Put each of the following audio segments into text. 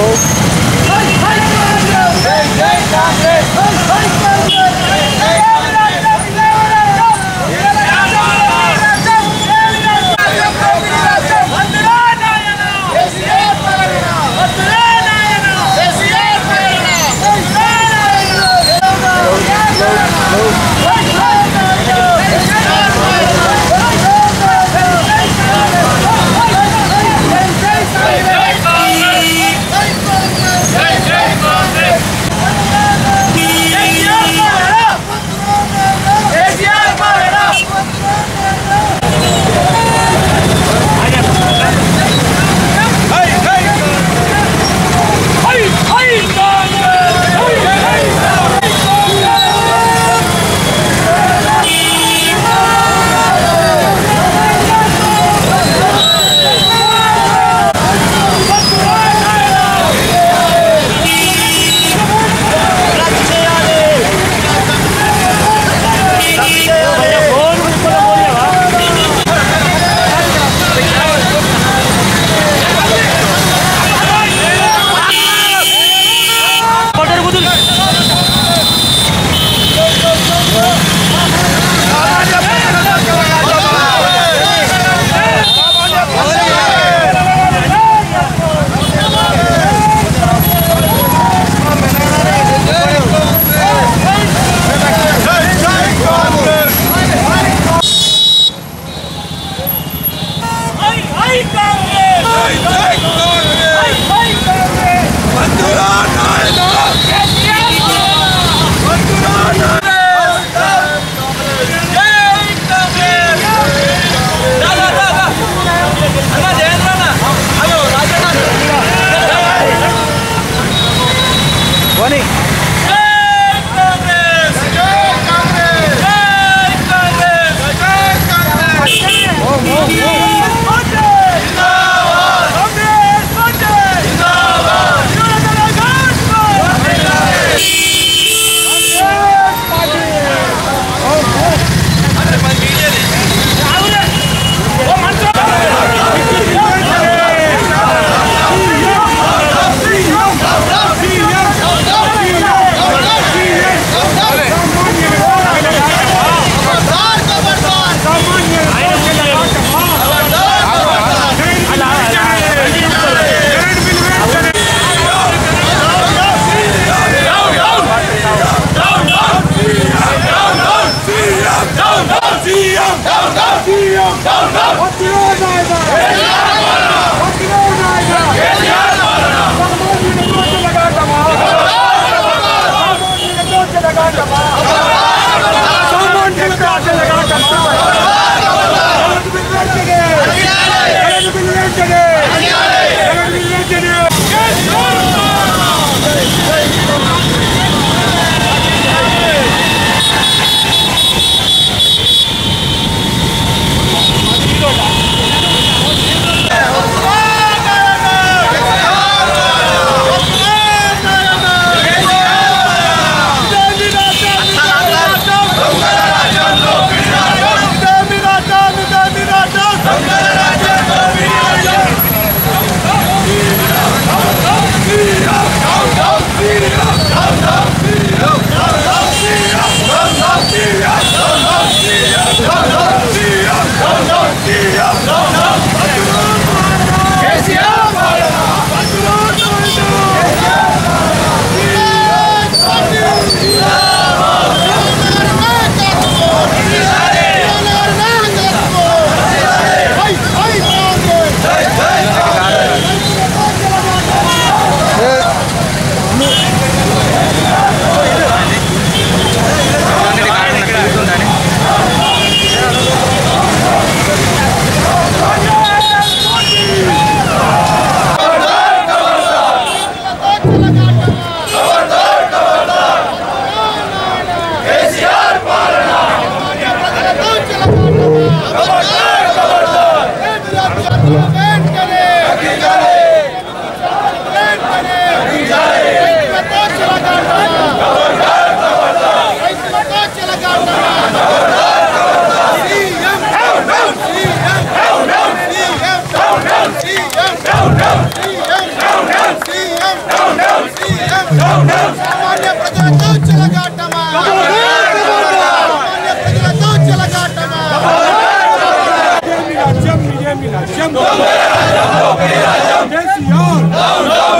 Hey, hey!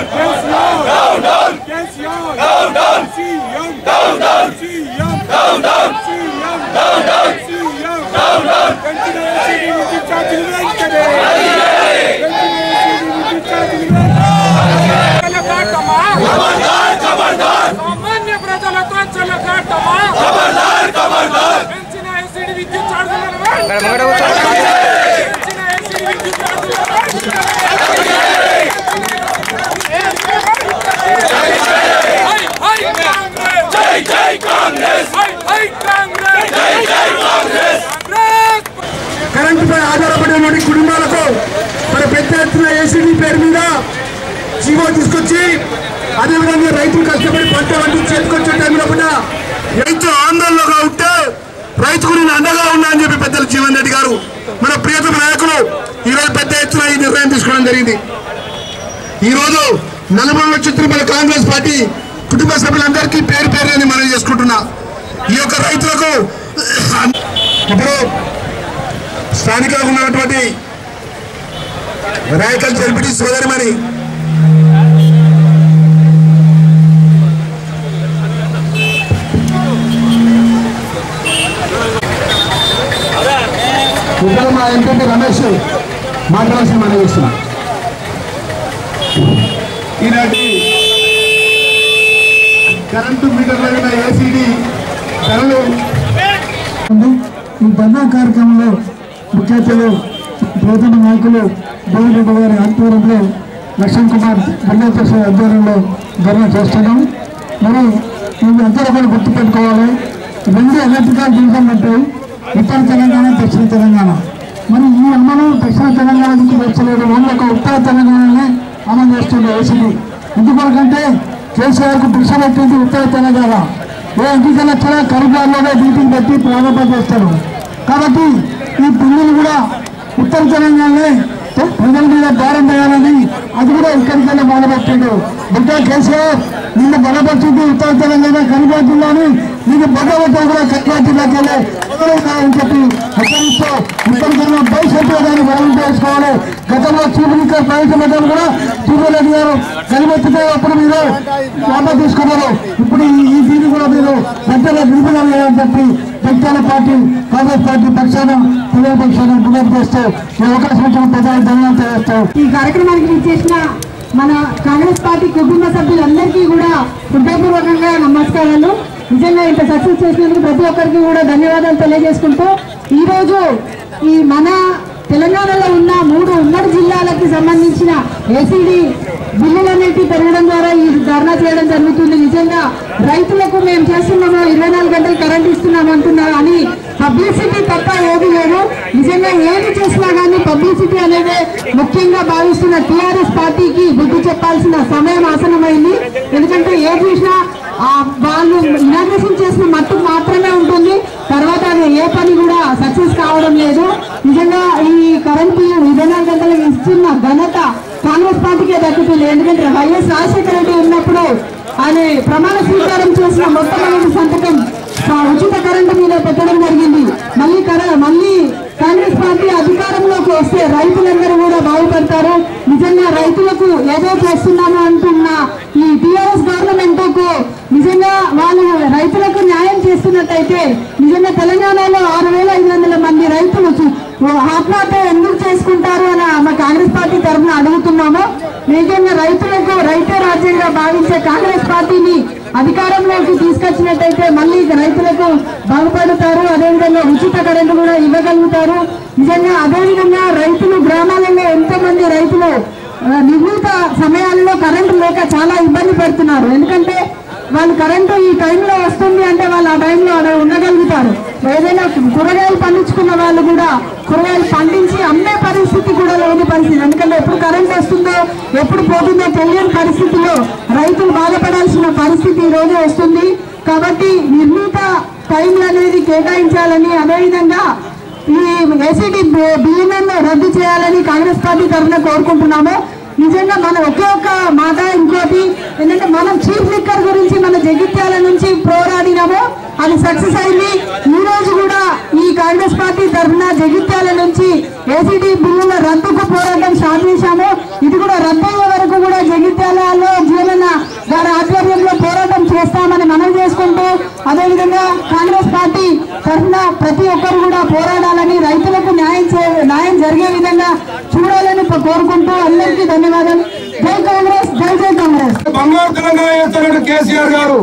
సామాన్య ప్రజలతో చెలగాటమా పెంచిన ఎసిడి విద్యుత్ ఛార్జీలను పెంచిన ఎసిడి విద్యుత్ ఛార్జీలను హై హై కాంగ్రెస్ జై జై కాంగ్రెస్ హై హై కాంగ్రెస్ జై జై కాంగ్రెస్ కాంగ్రెస్ కరెంటుపై ఆధారపడినటువంటి కుటుంబాలకు మరి పెద్ద ఎత్తున ఏసీడీ పేరు మీద జీవో తీసుకొచ్చి అదేవిధంగా రైతులు కష్టపడి పంట వంటి చేతికొచ్చే టైంలో కూడా రైతు ఆందోళనగా ఉంటే రైతుకు నేను అండగా ఉన్నా అని చెప్పి పెద్దలు జీవన్ రెడ్డి గారు మన ప్రియతమ నాయకులు ఈరోజు పెద్ద ఎత్తున ఈ నిర్ణయం తీసుకోవడం జరిగింది ఈరోజు నలభై వచ్చిన మన కాంగ్రెస్ పార్టీ కుటుంబ సభ్యులందరికీ పేరు పేరు అని మనం చేసుకుంటున్నా ఈ యొక్క రైతులకు ఇప్పుడు స్థానికంగా ఉన్నటువంటి రాయకల్ జల్పిటి సోదరిమణి ఇక్కడ మా ఎంపీ రమేష్ మాట్లాడాల్సిన మనం చేస్తున్నా ఈనాటి కరెంటు మీటర్ల ఏసీడీ ధరలు ఈ ధర్నా కార్యక్రమంలో ముఖ్య అతిథులు ప్రధాన నాయకులు భోగిరెడ్డి గారి ఆధ్వర్యంలో లక్ష్మణ్ కుమార్ జిల్లా పరిషత్ ఆధ్వర్యంలో ధర్నా చేస్తున్నాం మరి ఇవి అందరూ కూడా గుర్తుపెట్టుకోవాలి రెండు ఎలక్ట్రికల్ డివిజన్ ఉంటాయి ఉత్తర తెలంగాణ దక్షిణ తెలంగాణ మరి ఈ అమలు దక్షిణ తెలంగాణ నుంచి వచ్చలేదు ఓన్లీ ఒక ఉత్తర తెలంగాణనే అమలు చేస్తుంది ఏసీబీ ఎందుకంటే కేసీఆర్కు పిలుచ పెట్టింది ఉత్తర తెలంగాణ ఏ ఎన్నికల కూడా కరీంనగర్లోనే మీటింగ్ పెట్టి ప్రారంభం చేస్తారు కాబట్టి ఈ బిల్లులు కూడా ఉత్తర తెలంగాణలో ప్రజల మీద భారం వేయాలని అది కూడా ఇక్కడికైనా మొదలుపెట్టాడు బిడ్డ కేసీఆర్ నిన్ను బలపరిచింది ఉత్తర తెలంగాణ కరీంనగర్ జిల్లాని నీకు భగవత కూడా కరీంనగర్ జిల్లాకి వెళ్ళే అని చెప్పి హెచ్చరిస్తూ ఉత్తర తెలంగాణ భవిష్యత్తు దాన్ని బలం చేసుకోవాలి గతంలో చీఫ్ మినిస్టర్ ప్రవేశపెట్టారు కూడా సూర్యరెడ్డి గారు కనిపెట్టితే అప్పుడు మీరు వాపస్ తీసుకున్నారు ఇప్పుడు ఈ- ఈ దీన్ని కూడా మీరు వెంటనే విడుదలని చెప్పి జగిత్యాల పార్టీ కాంగ్రెస్ పార్టీ పక్షాన తెలుగు పక్షాన విజ్ఞప్తి చేస్తూ ఈ అవకాశం ఇచ్చిన ప్రజలకు ధన్యవాదాలు చేస్తూ ఈ కార్యక్రమానికి విచ్చేసిన మన కాంగ్రెస్ పార్టీ కుటుంబ సభ్యులందరికీ కూడా హృదయపూర్వకంగా నమస్కారాలు నిజంగా ఇంత సక్సెస్ చేసినందుకు ప్రతి ఒక్కరికి కూడా ధన్యవాదాలు తెలియజేసుకుంటూ ఈరోజు ఈ మన తెలంగాణలో ఉన్న మూడు ఉమ్మడి జిల్లాలకి సంబంధించిన ఏసీడీ బిల్లులన్నిటి పెరగడం ద్వారా ఈ ధర్నా చేయడం జరుగుతుంది నిజంగా రైతులకు మేము చేస్తున్నాము ఇరవై నాలుగు గంటలు కరెంట్ ఇస్తున్నాము అంటున్నారు అని పబ్లిసిటీ తప్ప ఏది లేదు నిజంగా ఏది చేసినా కానీ పబ్లిసిటీ అనేది ముఖ్యంగా భావిస్తున్న టీఆర్ఎస్ పార్టీకి బుద్ధి చెప్పాల్సిన సమయం ఆసనమైంది ఎందుకంటే ఏ చూసినా ఆ వాళ్ళు ఇనాగ్రేషన్ చేసిన మట్టు మాత్రమే ఉంటుంది తర్వాత అది ఏ పని కూడా సక్సెస్ కావడం లేదు నిజంగా ఈ కరెంట్ బిల్లు ఇరవై నాలుగు గంటలు ఇస్తున్న ఘనత కాంగ్రెస్ పార్టీకే దక్కుతుంది ఎందుకంటే వైఎస్ రాజశేఖర రెడ్డి ఉన్నప్పుడు ఆయన ప్రమాణ స్వీకారం చేసిన మొట్టమొదటి సంతకం ఆ ఉచిత కరెంటు మీద పెట్టడం జరిగింది మళ్ళీ కర మళ్ళీ కాంగ్రెస్ పార్టీ అధికారంలోకి వస్తే రైతులందరూ కూడా బాగుపడతారు నిజంగా రైతులకు ఏదో చేస్తున్నాము అంటున్న ఈ టిఆర్ఎస్ గవర్నమెంట్ కు నిజంగా వాళ్ళు రైతులకు న్యాయం చేస్తున్నట్టయితే నిజంగా తెలంగాణలో ఆరు వేల ఐదు వందల మంది రైతులు చు- ఆత్మహత్య ఎందుకు చేసుకుంటారు అని మా కాంగ్రెస్ పార్టీ తరఫున అడుగుతున్నాము నిజంగా రైతులకు రైతే రాజ్యంగా భావించే కాంగ్రెస్ పార్టీని అధికారంలోకి తీసుకొచ్చినట్టయితే మళ్ళీ రైతులకు బాగుపడతారు అదేవిధంగా ఉచిత కరెంటు కూడా ఇవ్వగలుగుతారు నిజంగా అదేవిధంగా రైతులు గ్రామాలలో ఎంతో మంది రైతులు ఆ, నిర్ణీత సమయాల్లో కరెంటు లేక చాలా ఇబ్బంది పడుతున్నారు ఎందుకంటే వాళ్ళు కరెంటు ఈ టైంలో వస్తుంది అంటే వాళ్ళు ఆ టైంలో అక్కడ ఉండగలుగుతారు ఏదైనా కూరగాయలు పండించుకున్న వాళ్ళు కూడా కూరగాయలు పండించి అమ్మే పరిస్థితి కూడా లేని పరిస్థితి ఎందుకంటే ఎప్పుడు కరెంట్ వస్తుందో ఎప్పుడు పోతుందో తెలియని పరిస్థితిలో రైతులు బాధపడాల్సిన పరిస్థితి ఈ రోజు వస్తుంది కాబట్టి నిర్ణీత టైంలు అనేది కేటాయించాలని అదేవిధంగా ఈ ఏసీడీ బియ్యను రద్దు చేయాలని కాంగ్రెస్ పార్టీ తరఫున కోరుకుంటున్నాము నిజంగా మన ఒకే ఒక్క మాట ఇంకోటి ఏంటంటే మనం చీఫ్ లిక్కర్ గురించి మన జగిత్యాల నుంచి పోరాడినాము అది సక్సెస్ అయింది ఈ రోజు కూడా ఈ కాంగ్రెస్ పార్టీ తరఫున జగిత్యాల నుంచి ఏసీడీ బిల్లుల రద్దుకు పోరాటం స్టార్ట్ చేశాము ఇది కూడా రద్దు అయ్యే వరకు కూడా జగిత్యాల తరఫున ప్రతి ఒక్కరు కూడా పోరాడాలని రైతులకు న్యాయం చే- న్యాయం జరిగే విధంగా చూడాలని కోరుకుంటూ అందరికీ ధన్యవాదాలు జై కాంగ్రెస్ జై జై కాంగ్రెస్ బంగారు తెలంగాణ చేస్తున్నట్టు కేసీఆర్ గారు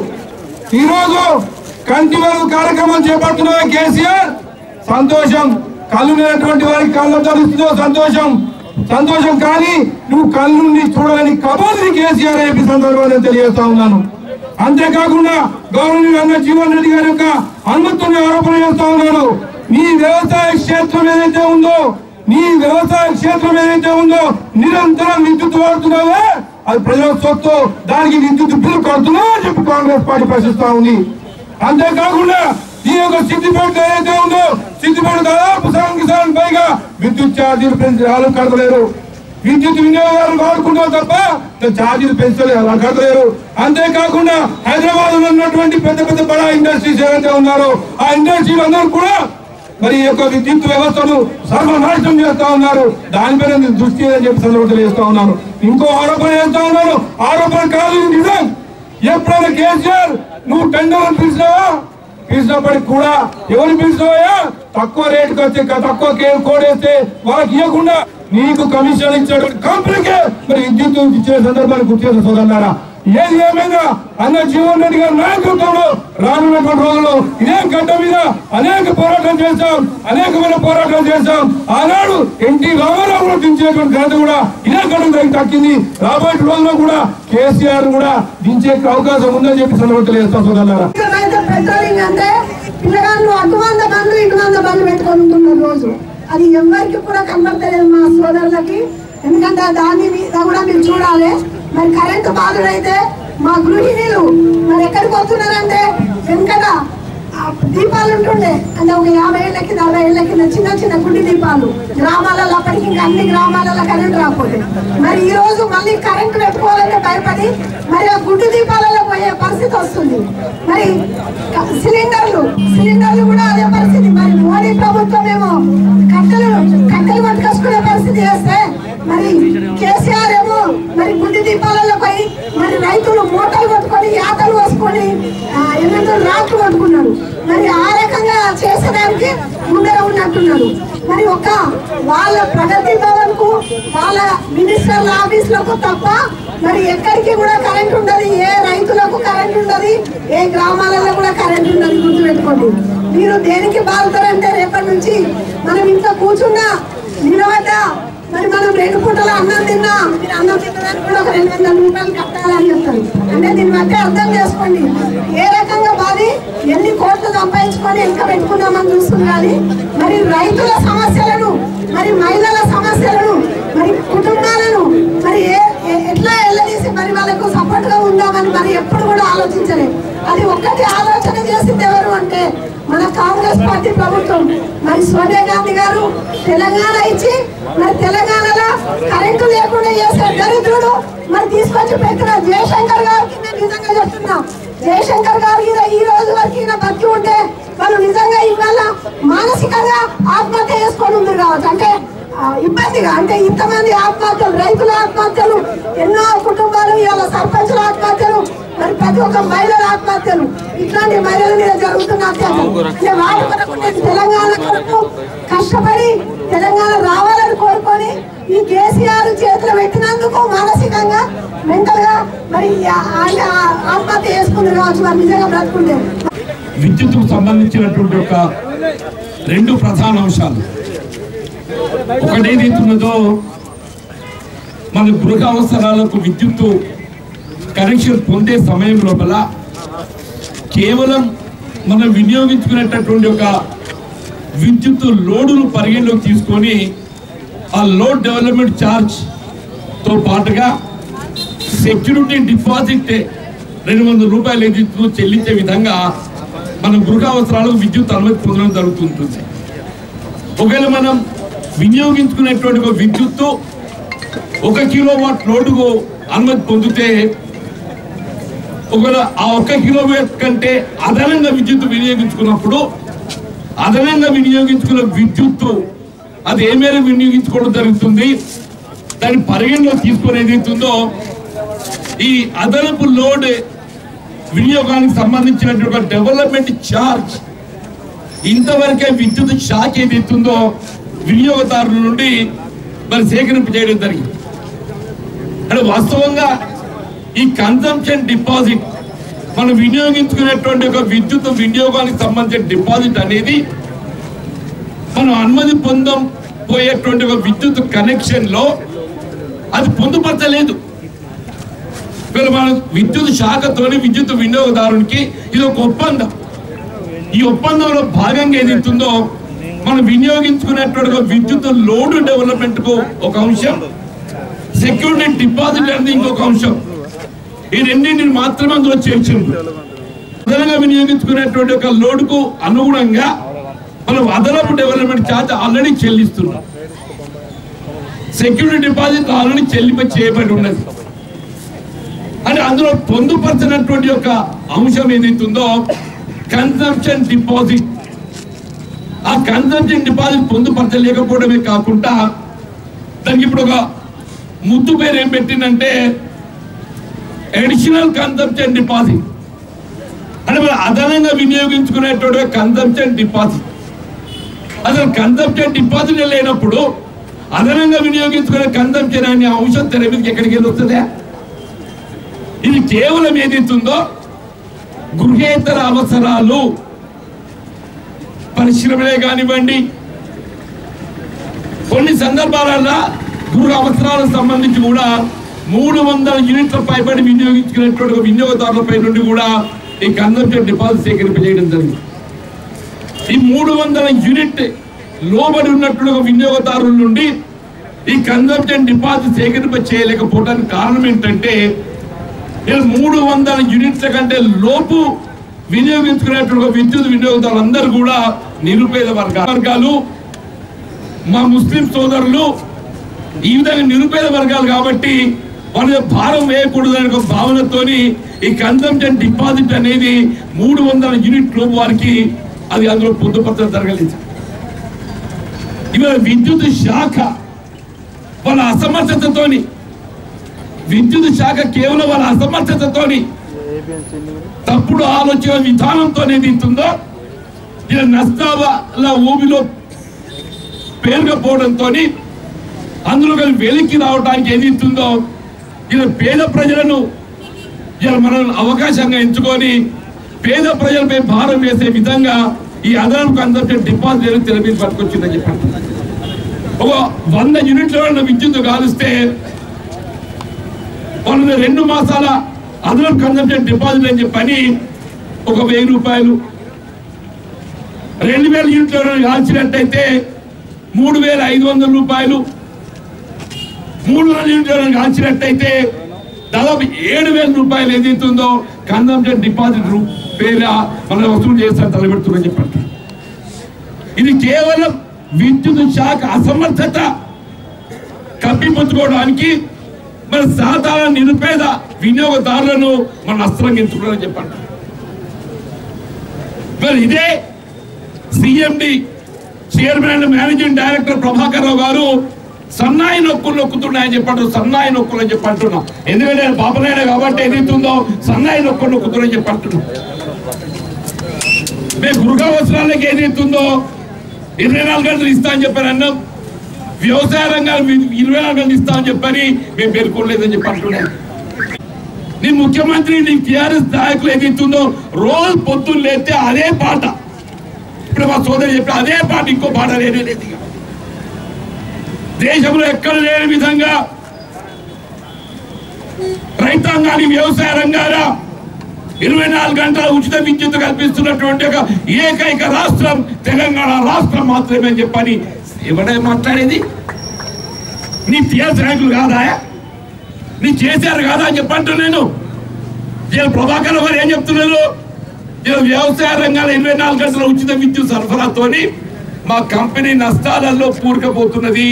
ఈ రోజు కంటి వెలుగు కార్యక్రమం చేపడుతున్న కేసీఆర్ సంతోషం కళ్ళు లేనటువంటి వారికి కళ్ళ తలుస్తుందో సంతోషం సంతోషం కానీ నువ్వు కళ్ళుండి చూడాలని కబోది కేసీఆర్ ఏపీ సందర్భంగా నేను తెలియజేస్తా ఉన్నాను అంతేకాకుండా గవర్నర్ అన్న జీవన్ రెడ్డి గారి యొక్క అనుమతిని ఆరోపణ చేస్తా ఉన్నాడు నీ వ్యవసాయ క్షేత్రం ఏదైతే ఉందో నీ వ్యవసాయ క్షేత్రం ఏదైతే ఉందో నిరంతరం విద్యుత్ వాడుతున్నావే అది ప్రజల సొత్తు దానికి విద్యుత్ బిల్లు కడుతున్నావు అని చెప్పి కాంగ్రెస్ పార్టీ ప్రశ్నిస్తా ఉంది అంతేకాకుండా ఈ యొక్క సిద్దిపేట ఏదైతే ఉందో సిద్దిపేట దాదాపు సగం కిసాన్ పైగా విద్యుత్ ఛార్జీలు పెంచి వాళ్ళు కడతలేరు విద్యుత్ వినియోగాలు వాడుకుంటారు తప్ప ఛార్జీలు పెంచలేదు అలా కడతలేరు అంతేకాకుండా హైదరాబాద్ లో ఉన్నటువంటి పెద్ద పెద్ద బడా ఇండస్ట్రీస్ ఏవైతే ఉన్నారో ఆ ఇండస్ట్రీలు అందరూ కూడా మరి ఈ యొక్క విద్యుత్ వ్యవస్థను సర్వనాశనం చేస్తా ఉన్నారు దానిపైన నేను దృష్టి అని చెప్పి సందర్భం తెలియజేస్తా ఉన్నాను ఇంకో ఆరోపణ చేస్తా ఉన్నాను ఆరోపణ కాదు ఇది నిజం ఎప్పుడైనా కేసీఆర్ నువ్వు టెండర్ పిలిచినావా పిలిచినప్పటికి కూడా ఎవరు పిలిచినావా తక్కువ రేటుకి వచ్చి తక్కువ కే- కోడ్ వేస్తే వాళ్ళకి ఇవ్వకుండా నీకు కమిషన్ ఇచ్చేటువంటి కంపెనీకే మరి విద్యుత్ ఇచ్చే సందర్భాన్ని గుర్తు చేసిన సోదరులారా ఏది ఏమైనా అన్న జీవన్ రెడ్డి గారి నాయకత్వంలో రానున్నటువంటి రోజుల్లో ఇదే గడ్డ మీద అనేక పోరాటం చేశాం అనేకమైన పోరాటం చేశాం ఆనాడు ఎన్టీ రామారావు కూడా దించేటువంటి ఘనత కూడా ఇదే గడ్డ దగ్గర దక్కింది రాబోయే రోజుల్లో కూడా కేసీఆర్ కూడా దించే అవకాశం ఉందని చెప్పి సందర్భం తెలియజేస్తాం సోదరులారా అయితే పెట్రోలింగ్ అంటే పిల్లగాళ్ళు అటు వంద బండ్లు ఇటు వంద బండ్లు పెట్టుకొని ఉంటున్నారు రోజు అది ఎవరికి కూడా కనబడతలేదు మా సోదరులకి ఎందుకంటే దాని మీద కూడా మీరు చూడాలి మరి కరెంటు బాధుడైతే మా గృహిణీలు మరి ఎక్కడికి వస్తున్నారంటే వెనకట ఆ దీపాలు ఉంటుండే అంటే ఒక యాభై ఏళ్ళ కింద అరవై ఏళ్ళ కింద చిన్న చిన్న గుడి దీపాలు గ్రామాలలో అప్పటికి ఇంకా అన్ని గ్రామాలలో కరెంట్ రాకపోతే మరి ఈ రోజు మళ్ళీ కరెంట్ పెట్టుకోవాలంటే భయపడి మరి ఆ గుడ్డు దీపాలలో పోయే పరిస్థితి వస్తుంది మరి క- సిలిండర్లు సిలిండర్లు కూడా అదే పరిస్థితి మరి మోడీ ప్రభుత్వం ఏమో కట్టెలు కట్టెలు పట్టుకొచ్చుకునే పరిస్థితి చేస్తే మరి కేసీఆర్ ఏమో మరి గుడ్డి దీపాలలో పోయి మరి రైతులు మూటలు కొట్టుకొని యాతలు పోసుకొని ఆ, ఏమంటారు రాట్లు కొట్టుకున్నారు మరి ఆ రకంగా చేసేదానికి ముందర ఉన్నట్టున్నారు మరి ఒక వాళ్ళ ప్రగతి భవన్ కు వాళ్ళ మినిస్టర్ల ఆఫీసులకు తప్ప మరి ఎక్కడికి కూడా కరెంట్ ఉండదు ఏ రైతులకు కరెంట్ ఉండదు ఏ గ్రామాలలో కూడా కరెంట్ ఉండదు గుర్తుపెట్టుకోండి మీరు దేనికి బాగుతారంటే రేపటి నుంచి మనం ఇంత కూర్చున్నా నిలబడ్డ మరి మనం రెండు పూటలు అన్నం తిన్నా మీరు అన్నం తినడానికి కూడా ఒక రెండు వందల రూపాయలు కట్టాలని చెప్తారు అంటే దీన్ని బట్టి అర్థం చేసుకోండి ఏ రకంగా బాధి ఎన్ని కోట్లు సంపాదించుకొని వెనక పెట్టుకుందామని చూస్తున్నారు మరి రైతుల సమస్యలను మరి మహిళల సమస్యలను మరి కుటుంబాలను మరి ఏ ఏ- ఎట్లా వెళ్ళదీసి మరి వాళ్ళకు సపోర్ట్ గా ఉందామని మరి ఎప్పుడు కూడా ఆలోచించలేదు అది ఒక్కటి ఆలోచన చేసింది ఎవరు అంటే మన కాంగ్రెస్ పార్టీ ప్రభుత్వం మరి సోనియా గాంధీ గారు తెలంగాణ ఇచ్చి మరి తెలంగాణలో కరెంటు లేకుండా చేసే దరిద్రుడు మరి తీసుకొచ్చి పెట్టిన జయశంకర్ గారికి నేను నిజంగా చెప్తున్నా జయశంకర్ గారు ఈయన ఈ రోజు వరకు ఈయన బతికి ఉంటే వాళ్ళు నిజంగా ఇవాళ మానసికంగా ఆత్మహత్య చేసుకొని ఉంది కావచ్చు అంటే ఆ, ఇబ్బందిగా అంటే ఇంతమంది ఆత్మహత్యలు రైతుల ఆత్మహత్యలు ఎన్నో కుటుంబాలు ఇవాళ సర్పంచుల ఆత్మహత్యలు మరి ప్రతి ఒక్క మహిళల ఆత్మహత్యలు ఇట్లాంటి మహిళల మీద జరుగుతున్న అత్యాచారం అంటే వాటి కొరకు నేను తెలంగాణ కొరకు కష్టపడి తెలంగాణ రావాలని కోరుకొని ఈ కేసీఆర్ చేతులు పెట్టినందుకు మానసికంగా మెంటల్ గా మరి ఆ- ఆయన ఆత్మహత్య చేసుకుంది కావచ్చు మరి నిజంగా బ్రతుకుంటే విద్యుత్కు సంబంధించినటువంటి ఒక రెండు ప్రధాన అంశాలు ఒకటి ఏదైతున్నదో మన గృహ అవసరాలకు విద్యుత్తు కనెక్షన్ పొందే సమయం లోపల కేవలం మనం వినియోగించుకునేటటువంటి ఒక విద్యుత్ లోడును పరిగణలోకి తీసుకొని ఆ లోడ్ డెవలప్మెంట్ ఛార్జ్ తో పాటుగా సెక్యూరిటీ డిపాజిట్ రెండు వందల రూపాయలు ఏదైతుందో చెల్లించే విధంగా మన గృహ అవసరాలకు విద్యుత్ అనుమతి పొందడం జరుగుతుంటుంది ఒకవేళ మనం వినియోగించుకునేటువంటి ఒక విద్యుత్తు ఒక కిలో వాట్ లోడుకు అనుమతి పొందితే ఒకవేళ ఆ ఒక్క కిలోమీటర్ కంటే అదనంగా విద్యుత్ వినియోగించుకున్నప్పుడు అదనంగా వినియోగించుకున్న విద్యుత్తు అది ఏ మేర వినియోగించుకోవడం జరుగుతుంది దాని పరిగణలో తీసుకొని ఏదైతుందో ఈ అదనపు లోడ్ వినియోగానికి సంబంధించినటువంటి ఒక డెవలప్మెంట్ ఛార్జ్ ఇంతవరకే విద్యుత్ షాక్ ఏదైతుందో వినియోగదారుల నుండి మరి సేకరింప చేయడం జరిగింది అంటే వాస్తవంగా ఈ కన్సంప్షన్ డిపాజిట్ మనం వినియోగించుకునేటువంటి ఒక విద్యుత్ వినియోగానికి సంబంధించిన డిపాజిట్ అనేది మనం అనుమతి పొందం పోయేటువంటి ఒక విద్యుత్ కనెక్షన్ లో అది పొందుపరచలేదు వీళ్ళు మన విద్యుత్ శాఖతోని విద్యుత్ వినియోగదారునికి ఇది ఒక ఒప్పందం ఈ ఒప్పందంలో భాగంగా ఏదైతుందో మనం వినియోగించుకునేటువంటి ఒక విద్యుత్ లోడ్ డెవలప్మెంట్ కు ఒక అంశం సెక్యూరిటీ డిపాజిట్ అనేది ఇంకొక అంశం ఈ రెండింటిని మాత్రమే అందులో చేర్చింది అదనంగా వినియోగించుకునేటువంటి ఒక లోడ్ కు అనుగుణంగా మనం అదనపు డెవలప్మెంట్ ఛార్జ్ ఆల్రెడీ చెల్లిస్తున్నాం సెక్యూరిటీ డిపాజిట్ ఆల్రెడీ చెల్లింప చేయబడి ఉన్నది అని అందులో పొందుపరచినటువంటి యొక్క అంశం ఏదైతుందో కన్సంప్షన్ డిపాజిట్ ఆ కన్సంప్షన్ డిపాజిట్ పొందుపరచలేకపోవడమే కాకుండా దానికి ఇప్పుడు ఒక ముద్దు పేరు ఏం పెట్టిందంటే అడిషనల్ కన్సంప్షన్ డిపాజిట్ అంటే మనం అదనంగా వినియోగించుకునేటువంటి కన్సంప్షన్ డిపాజిట్ అసలు కన్సంప్షన్ డిపాజిట్ లేనప్పుడు అదనంగా వినియోగించుకునే కన్సంప్షన్ అనే అంశం తెర మీదకి ఎక్కడికి వెళ్ళి వస్తుందా ఇది కేవలం ఏదైతుందో గృహేతర అవసరాలు పరిశ్రమలే కానివ్వండి కొన్ని సందర్భాలలో గృహ అవసరాలకు సంబంధించి కూడా మూడు వందల యూనిట్ల పైబడి వినియోగించుకునేటువంటి ఒక వినియోగదారులపై నుండి కూడా ఈ కన్సంప్షన్ డిపాజిట్ సేకరింపజేయడం జరిగింది ఈ మూడు వందల యూనిట్ లోబడి ఉన్నటువంటి ఒక వినియోగదారుల నుండి ఈ కన్సంప్షన్ డిపాజిట్ సేకరింప చేయలేకపోవడానికి కారణం ఏంటంటే ఇలా మూడు వందల యూనిట్ల కంటే లోపు వినియోగించుకునేటువంటి ఒక విద్యుత్ వినియోగదారులు అందరూ కూడా నిరుపేద వర్గా వర్గాలు మా ముస్లిం సోదరులు ఈ విధంగా నిరుపేద వర్గాలు కాబట్టి వాళ్ళ మీద భారం వేయకూడదనే ఒక భావనతోని ఈ కన్సంప్షన్ డిపాజిట్ అనేది మూడు వందల యూనిట్ లోపు వారికి అది అందులో పొందుపరచడం జరగలేదు ఇవాళ విద్యుత్ శాఖ వాళ్ళ అసమర్థతతోని విద్యుత్ శాఖ కేవలం వాళ్ళ అసమర్థతతోని తప్పుడు ఆలోచన విధానంతో ఏదైతుందో ఇలా నష్టాల ఊబిలో పేరుకపోవడంతో అందులో కానీ వెలికి రావడానికి ఏదైతుందో ఇలా పేద ప్రజలను ఇలా మనం అవకాశంగా ఎంచుకొని పేద ప్రజలపై భారం వేసే విధంగా ఈ అదనపు కన్సంప్షన్ డిపాజిట్ తెర మీద పట్టుకొచ్చిందని చెప్పారు ఒక వంద యూనిట్ల విద్యుత్ కాలుస్తే వాళ్ళని రెండు మాసాల అదనపు కన్సంప్షన్ డిపాజిట్ అని చెప్పని ఒక వెయ్యి రూపాయలు రెండు వేల యూనిట్ల కాల్చినట్టయితే మూడు వేల ఐదు వందల రూపాయలు మూడు వందల యూనిట్లను కాల్చినట్టయితే దాదాపు ఏడు వేల రూపాయలు ఏదైతుందో కన్సంప్షన్ డిపాజిట్ రూ- పేర మనం వసూలు చేస్తారు తలబెడుతుందని చెప్పండి ఇది కేవలం విద్యుత్ శాఖ అసమర్థత కప్పిపుచ్చుకోవడానికి మన సాధారణ నిరుపేద వినియోగదారులను మనం అస్త్రంగించుకోవాలని చెప్పండి మరి ఇదే CMD chairman and managing director Prabhakar Rao గారు సన్నాయి నొక్కులు నొక్కుతున్నాయని చెప్పంటారు సన్నాయి నొక్కులు అని చెప్పి అంటున్నాం ఎందుకంటే ఆయన పాపనాయన కాబట్టి ఏదైతుందో సన్నాయి నొక్కులు నొక్కుతున్నాయని చెప్పి అంటున్నాం మేము గృహ అవసరాలకు ఏదైతుందో ఇరవై నాలుగు గంటలు ఇస్తా అని చెప్పారు అన్నాం వ్యవసాయ రంగాలు ఇరవై నాలుగు గంటలు ఇస్తా అని చెప్పని మేము పేర్కొనలేదని చెప్పి అంటున్నాం నీ ముఖ్యమంత్రి నీ టిఆర్ఎస్ నాయకులు ఏదైతుందో రోజు పొద్దున్న లేస్తే అదే పాట ఇప్పుడు మా సోదరు చెప్పి అదే పాట ఇంకో పాట లేనే లేదు ఇక. దేశంలో ఎక్కడ లేని విధంగా రైతాంగానికి వ్యవసాయ రంగాల ఇరవై నాలుగు గంటల ఉచిత విద్యుత్ కల్పిస్తున్నటువంటి ఒక ఏకైక రాష్ట్రం తెలంగాణ రాష్ట్రం మాత్రమే అని చెప్పని ఎవడే మాట్లాడేది నీ టిఆర్ఎస్ నాయకులు కాదా నీ చేశారు కాదా అని చెప్పంటూ నేను ఇలా ప్రభాకర్ గారు ఏం చెప్తున్నారు ఇలా వ్యవసాయ రంగాల ఇరవై నాలుగు గంటల ఉచిత విద్యుత్ సరఫరాతోని మా కంపెనీ నష్టాలలో కూరుకుపోతున్నది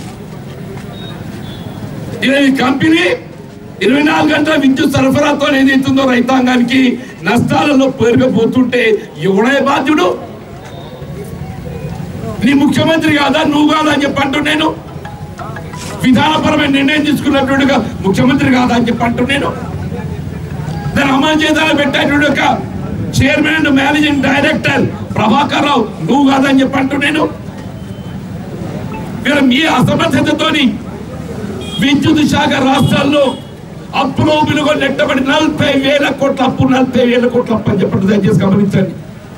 ఇలా ఈ కంపెనీ ఇరవై నాలుగు గంటల విద్యుత్ సరఫరాతో ఏదైతుందో రైతాంగానికి నష్టాలలో పేరుకుపోతుంటే ఎవడే బాధ్యుడు నీ ముఖ్యమంత్రి కాదా నువ్వు కాదా అని చెప్పి అంటూ నేను విధానపరమైన నిర్ణయం తీసుకున్నటువంటి ఒక ముఖ్యమంత్రి కాదా అని చెప్పి అంటూ నేను దాన్ని అమలు చేయాలని పెట్టేటువంటి ఒక chairman and managing director Prabhakar Rao నువ్వు కాదని చెప్పంటూ నేను వీళ్ళ మీ అసమర్థతతోని విద్యుత్ శాఖ రాష్ట్రాల్లో అప్పులో విలువ నెట్టబడి నలభై వేల కోట్ల అప్పు నలభై వేల కోట్ల అప్పు అని చెప్పండి దయచేసి గమనించండి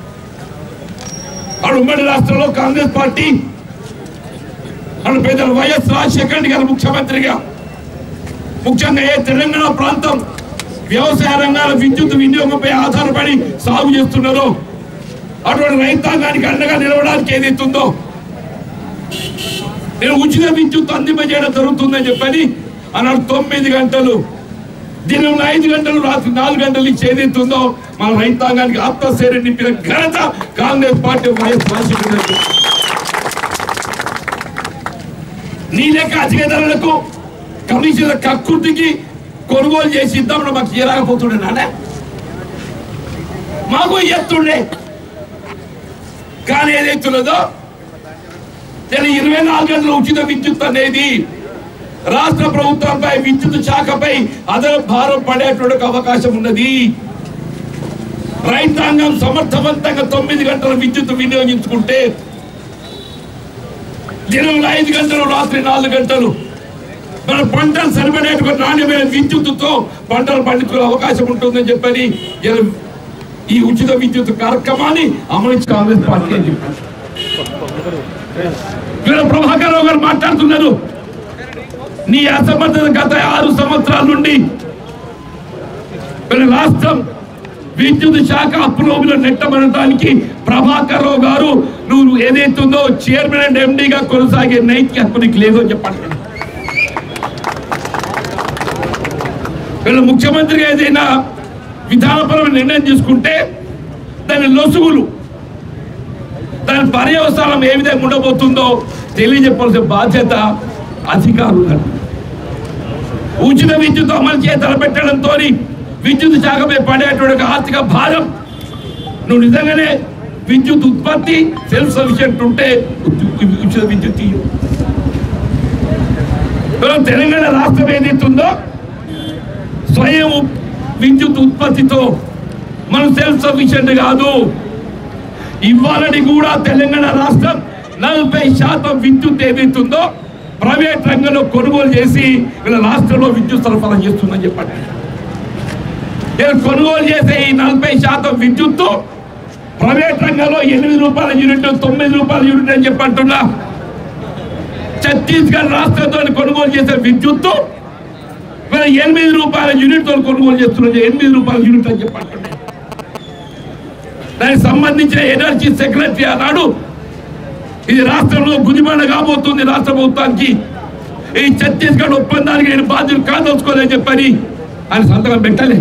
అక్కడ ఉమ్మడి రాష్ట్రంలో కాంగ్రెస్ పార్టీ అక్కడ పెద్దలు వైఎస్ రాజశేఖర రెడ్డి గారు ముఖ్యమంత్రిగా ముఖ్యంగా ఏ తెలంగాణ ప్రాంతం వ్యవసాయ రంగాల విద్యుత్ వినియోగంపై ఆధారపడి సాగు చేస్తున్నారో అటువంటి రైతాంగానికి అండగా నిలవడానికి ఏదైతుందో నేను ఉచిత విద్యుత్ అందింపజేయడం జరుగుతుందని చెప్పని అన్నాడు తొమ్మిది గంటలు దినంలో ఐదు గంటలు రాత్రి నాలుగు గంటలు ఇచ్చి ఏదైతుందో మన రైతాంగానికి ఆత్మశైర్యం నింపిన ఘనత కాంగ్రెస్ పార్టీ వైఎస్ రాజశేఖర రెడ్డి నీ లెక్క అధిక ధరలకు కమిషన్ల కక్కుర్తికి కొనుగోలు చేసి ఇద్దామని మాకు చేయరాకపోతుండే నానే మాకు ఎత్తుండే కానీ ఏదైతున్నదో నేను ఇరవై నాలుగు గంటల ఉచిత విద్యుత్ అనేది రాష్ట్ర ప్రభుత్వంపై విద్యుత్ శాఖపై అదన భారం పడేటువంటి ఒక అవకాశం ఉన్నది రైతాంగం సమర్థవంతంగా తొమ్మిది గంటల విద్యుత్ వినియోగించుకుంటే దినంలో ఐదు గంటలు రాత్రి నాలుగు గంటలు మన పంటలు సరిపడేటువంటి నాణ్యమైన విద్యుత్తుతో పంటలు పండించుకునే అవకాశం ఉంటుందని చెప్పని ఇలా ఈ ఉచిత విద్యుత్ కార్యక్రమాన్ని అమలు కాంగ్రెస్ పార్టీ అని చెప్పారు వీళ్ళ ప్రభాకర్ రావు గారు మాట్లాడుతున్నారు నీ అసమర్థత గత ఆరు సంవత్సరాల నుండి వీళ్ళ రాష్ట్రం విద్యుత్ శాఖ అప్పులోబులో నెట్టబడటానికి ప్రభాకర్ రావు గారు నువ్వు ఏదైతుందో చైర్మన్ అండ్ ఎండీగా కొనసాగే నైతిక హక్కు నీకు లేదు అని చెప్పండి వీళ్ళ ముఖ్యమంత్రిగా ఏదైనా విధానపరమైన నిర్ణయం తీసుకుంటే దాని లొసుగులు దాని పర్యవసానం ఏ విధంగా ఉండబోతుందో తెలియజెప్పాల్సిన బాధ్యత అధికారులు ఉచిత విద్యుత్ అమలు చేయ తలపెట్టడంతో విద్యుత్ శాఖపై పడేటువంటి ఒక ఆర్థిక భారం నువ్వు నిజంగానే విద్యుత్ ఉత్పత్తి సెల్ఫ్ సఫిషియెంట్ ఉంటే ఉ- ఉచిత విద్యుత్ ఇయ్యు. మనం తెలంగాణ రాష్ట్రం ఏదైతుందో స్వయం ఉ- విద్యుత్ ఉత్పత్తితో మనం సెల్ఫ్ సఫిషియెంట్ కాదు ఇవ్వాలని కూడా తెలంగాణ రాష్ట్రం నలభై శాతం విద్యుత్ ఏదైతుందో ప్రైవేట్ రంగంలో కొనుగోలు చేసి వీళ్ళ రాష్ట్రంలో విద్యుత్ సరఫరా చేస్తుందని చెప్పండి నేను కొనుగోలు చేసే ఈ నలభై శాతం విద్యుత్తు ప్రైవేట్ రంగంలో ఎనిమిది రూపాయల యూనిట్ తొమ్మిది రూపాయల యూనిట్ అని చెప్పి అంటున్నా ఛత్తీస్గఢ్ రాష్ట్రంతో కొనుగోలు చేసే విద్యుత్తు వీళ్ళ ఎనిమిది రూపాయల యూనిట్ తో కొనుగోలు చేస్తున్నారు ఎనిమిది రూపాయల యూనిట్ అని చెప్పి అంటున్నా దానికి సంబంధించిన ఎనర్జీ సెక్రటరీ అన్నాడు ఇది రాష్ట్రంలో గుదిబండ కాబోతుంది రాష్ట్ర ప్రభుత్వానికి ఈ ఛత్తీస్గఢ్ ఒప్పందానికి నేను బాధ్యులు కాదోచుకోలేని చెప్పని ఆయన సంతకం పెట్టలే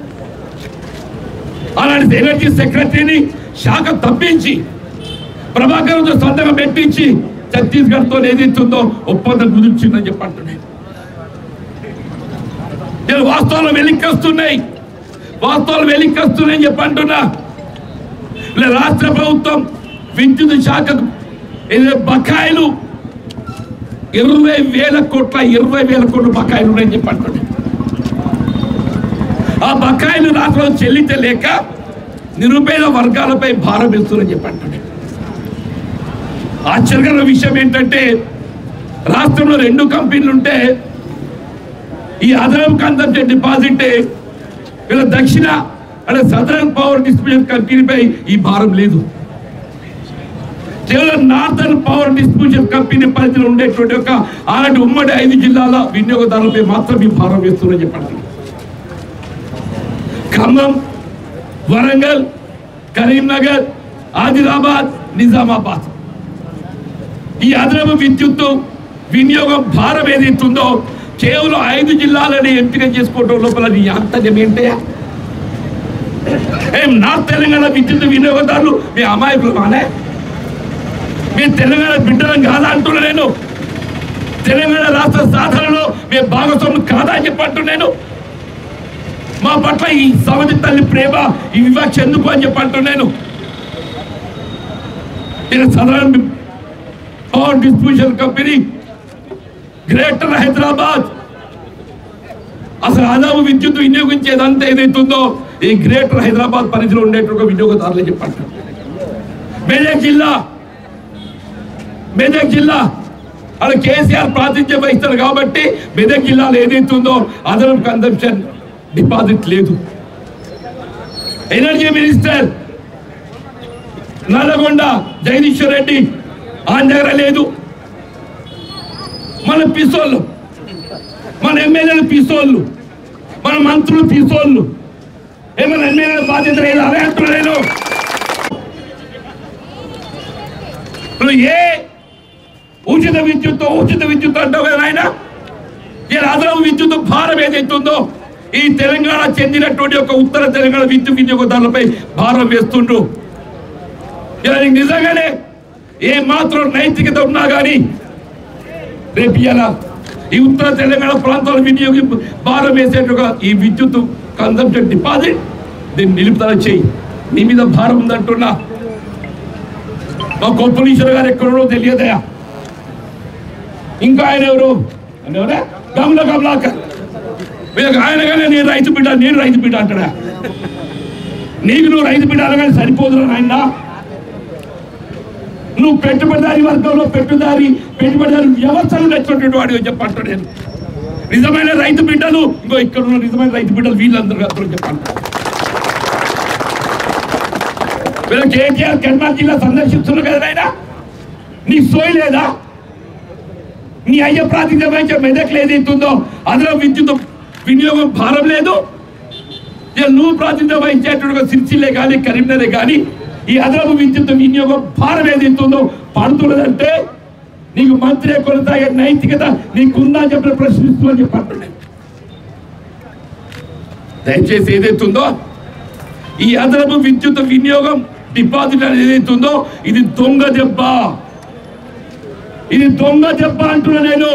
అలాంటి ఎనర్జీ సెక్రటరీని శాఖ తప్పించి ప్రభాకర్ సంతకం పెట్టించి ఛత్తీస్గఢ్ తో ఏదైతుందో ఒప్పందం కుదిర్చిందని చెప్పంటున్నాయి నేను వాస్తవాలు వెలిక్కొస్తున్నాయి వాస్తవాలు వెలిక్కొస్తున్నాయని చెప్పి అంటున్నా ఇలా రాష్ట్ర ప్రభుత్వం విద్యుత్ శాఖకు ఏదో బకాయిలు ఇరవై వేల కోట్ల ఇరవై వేల కోట్ల బకాయిలు ఉన్నాయని చెప్పి అంటున్నాయి ఆ బకాయిలు రాష్ట్రంలో చెల్లితే లేక నిరుపేద వర్గాలపై భారం వేస్తున్నారని చెప్పి అంటున్నాయి ఆశ్చర్యకర విషయం ఏంటంటే రాష్ట్రంలో రెండు కంపెనీలు ఉంటే ఈ అదనపు కన్సంప్షన్ డిపాజిట్ వీళ్ళ దక్షిణ అంటే సదరన్ పవర్ డిస్ట్రిబ్యూషన్ కంపెనీపై ఈ భారం లేదు కేవలం నార్థన్ పవర్ డిస్ట్రిబ్యూషన్ కంపెనీ పరిధిలో ఉండేటువంటి ఒక ఆనాటి ఉమ్మడి ఐదు జిల్లాల వినియోగదారులపై మాత్రం ఈ భారం వేస్తున్నారని చెప్పండి ఖమ్మం వరంగల్ కరీంనగర్ ఆదిలాబాద్ నిజామాబాద్ ఈ అదనపు విద్యుత్తు వినియోగం భారం ఏదైతుందో కేవలం ఐదు జిల్లాలని ఎంపిక చేసుకోవడం లోపల నీ అంతర్యం ఏంటయ్యా ఏం నార్త్ తెలంగాణ విద్యుత్ వినియోగదారులు మీ అమాయకులు మానే మీ తెలంగాణ బిడ్డలం కాదా అంటున్నా నేను తెలంగాణ రాష్ట్ర సాధనలో మీ భాగస్వాములు కాదా అని చెప్పంటు నేను మా పట్ల ఈ సవతి తల్లి ప్రేమ ఈ వివక్ష ఎందుకు అని చెప్పంటు నేను నేను southern power distribution company greater Hyderabad అసలు అదము విద్యుత్ వినియోగించేదంతా ఏదైతుందో ఈ గ్రేటర్ హైదరాబాద్ పరిధిలో ఉండేటువంటి వినియోగదారులు చెప్పండి మెదక్ జిల్లా మెదక్ జిల్లా అలా కేసీఆర్ ప్రాతినిధ్యం వహిస్తారు కాబట్టి మెదక్ జిల్లాలో ఏదైతుందో అదనపు కన్సంప్షన్ డిపాజిట్ లేదు ఎనర్జీ మినిస్టర్ నల్లగొండ జగదీశ్వర్ రెడ్డి ఆయన దగ్గర లేదు మన పిసోళ్ళు మన ఎమ్మెల్యేలు పిసోళ్ళు మన మంత్రులు పిసోళ్ళు ఏమైనా ఎమ్మెల్యేల బాధ్యత లేదు అదే అంటున్నా నేను నువ్వు ఏ ఉచిత విద్యుత్ ఉచిత విద్యుత్ అంటావు కదా ఆయన ఈ అదనపు విద్యుత్ భారం ఏదైతుందో ఈ తెలంగాణ చెందినటువంటి ఒక ఉత్తర తెలంగాణ విద్యుత్ వినియోగదారులపై భారం వేస్తుండ్రు ఇలా నీకు నిజంగానే ఏ మాత్రం నైతికత ఉన్నా కానీ రేపు ఇలా ఈ ఉత్తర తెలంగాణ ప్రాంతాల వినియోగింపు భారం వేసేట్టుగా ఈ విద్యుత్ కన్సంప్షన్ డిపాజిట్ దీన్ని నిలుపుదల చేయి నీ మీద భారం ఉందంటున్నా మా కొప్పలీశ్వర గారు ఎక్కడో తెలియదయా ఇంకా ఆయన ఎవరు ఆయన ఎవరా గమల కమలాకర్ వీళ్ళకి ఆయనగానే నేను రైతు బిడ్డ నేను రైతు బిడ్డ అంటాడా నీకు నువ్వు రైతు బిడ్డ అనగానే సరిపోదురా నాయన నువ్వు పెట్టుబడిదారి వర్గంలో పెట్టుదారి పెట్టుబడిదారి వ్యవస్థను నచ్చినటువంటి వాడు చెప్పంటాడు నేను నిజమైన రైతు బిడ్డలు ఇంకో ఇక్కడ ఉన్న నిజమైన రైతు బిడ్డలు వీళ్ళందరూ అందరూ చెప్పంటారు వీళ్ళ కేటీఆర్ కర్మాల్ జిల్లా సందర్శిస్తున్నారు కదా నాయన నీ సోయి లేదా నీ అయ్య ప్రాతినిధ్యం వహించే మెదక్లు ఏదైతుందో అందులో విద్యుత్ వినియోగం భారం లేదు ఇక నువ్వు ప్రాతినిధ్యం వహించేటట్టుగా సిరిసిల్లే కానీ కరీంనగరే కానీ ఈ అదనపు విద్యుత్ వినియోగం భారం ఏదైతుందో పడుతున్నదంటే నీకు మంత్రి కొనసాగే నైతికత నీకుందా అని చెప్పిన ప్రశ్నిస్తూ అని చెప్పంటున్నాను దయచేసి ఏదైతుందో ఈ అదనపు విద్యుత్ వినియోగం డిపాజిట్ అనేది ఏదైతుందో ఇది దొంగ దెబ్బ ఇది దొంగ దెబ్బ అంటున్నా నేను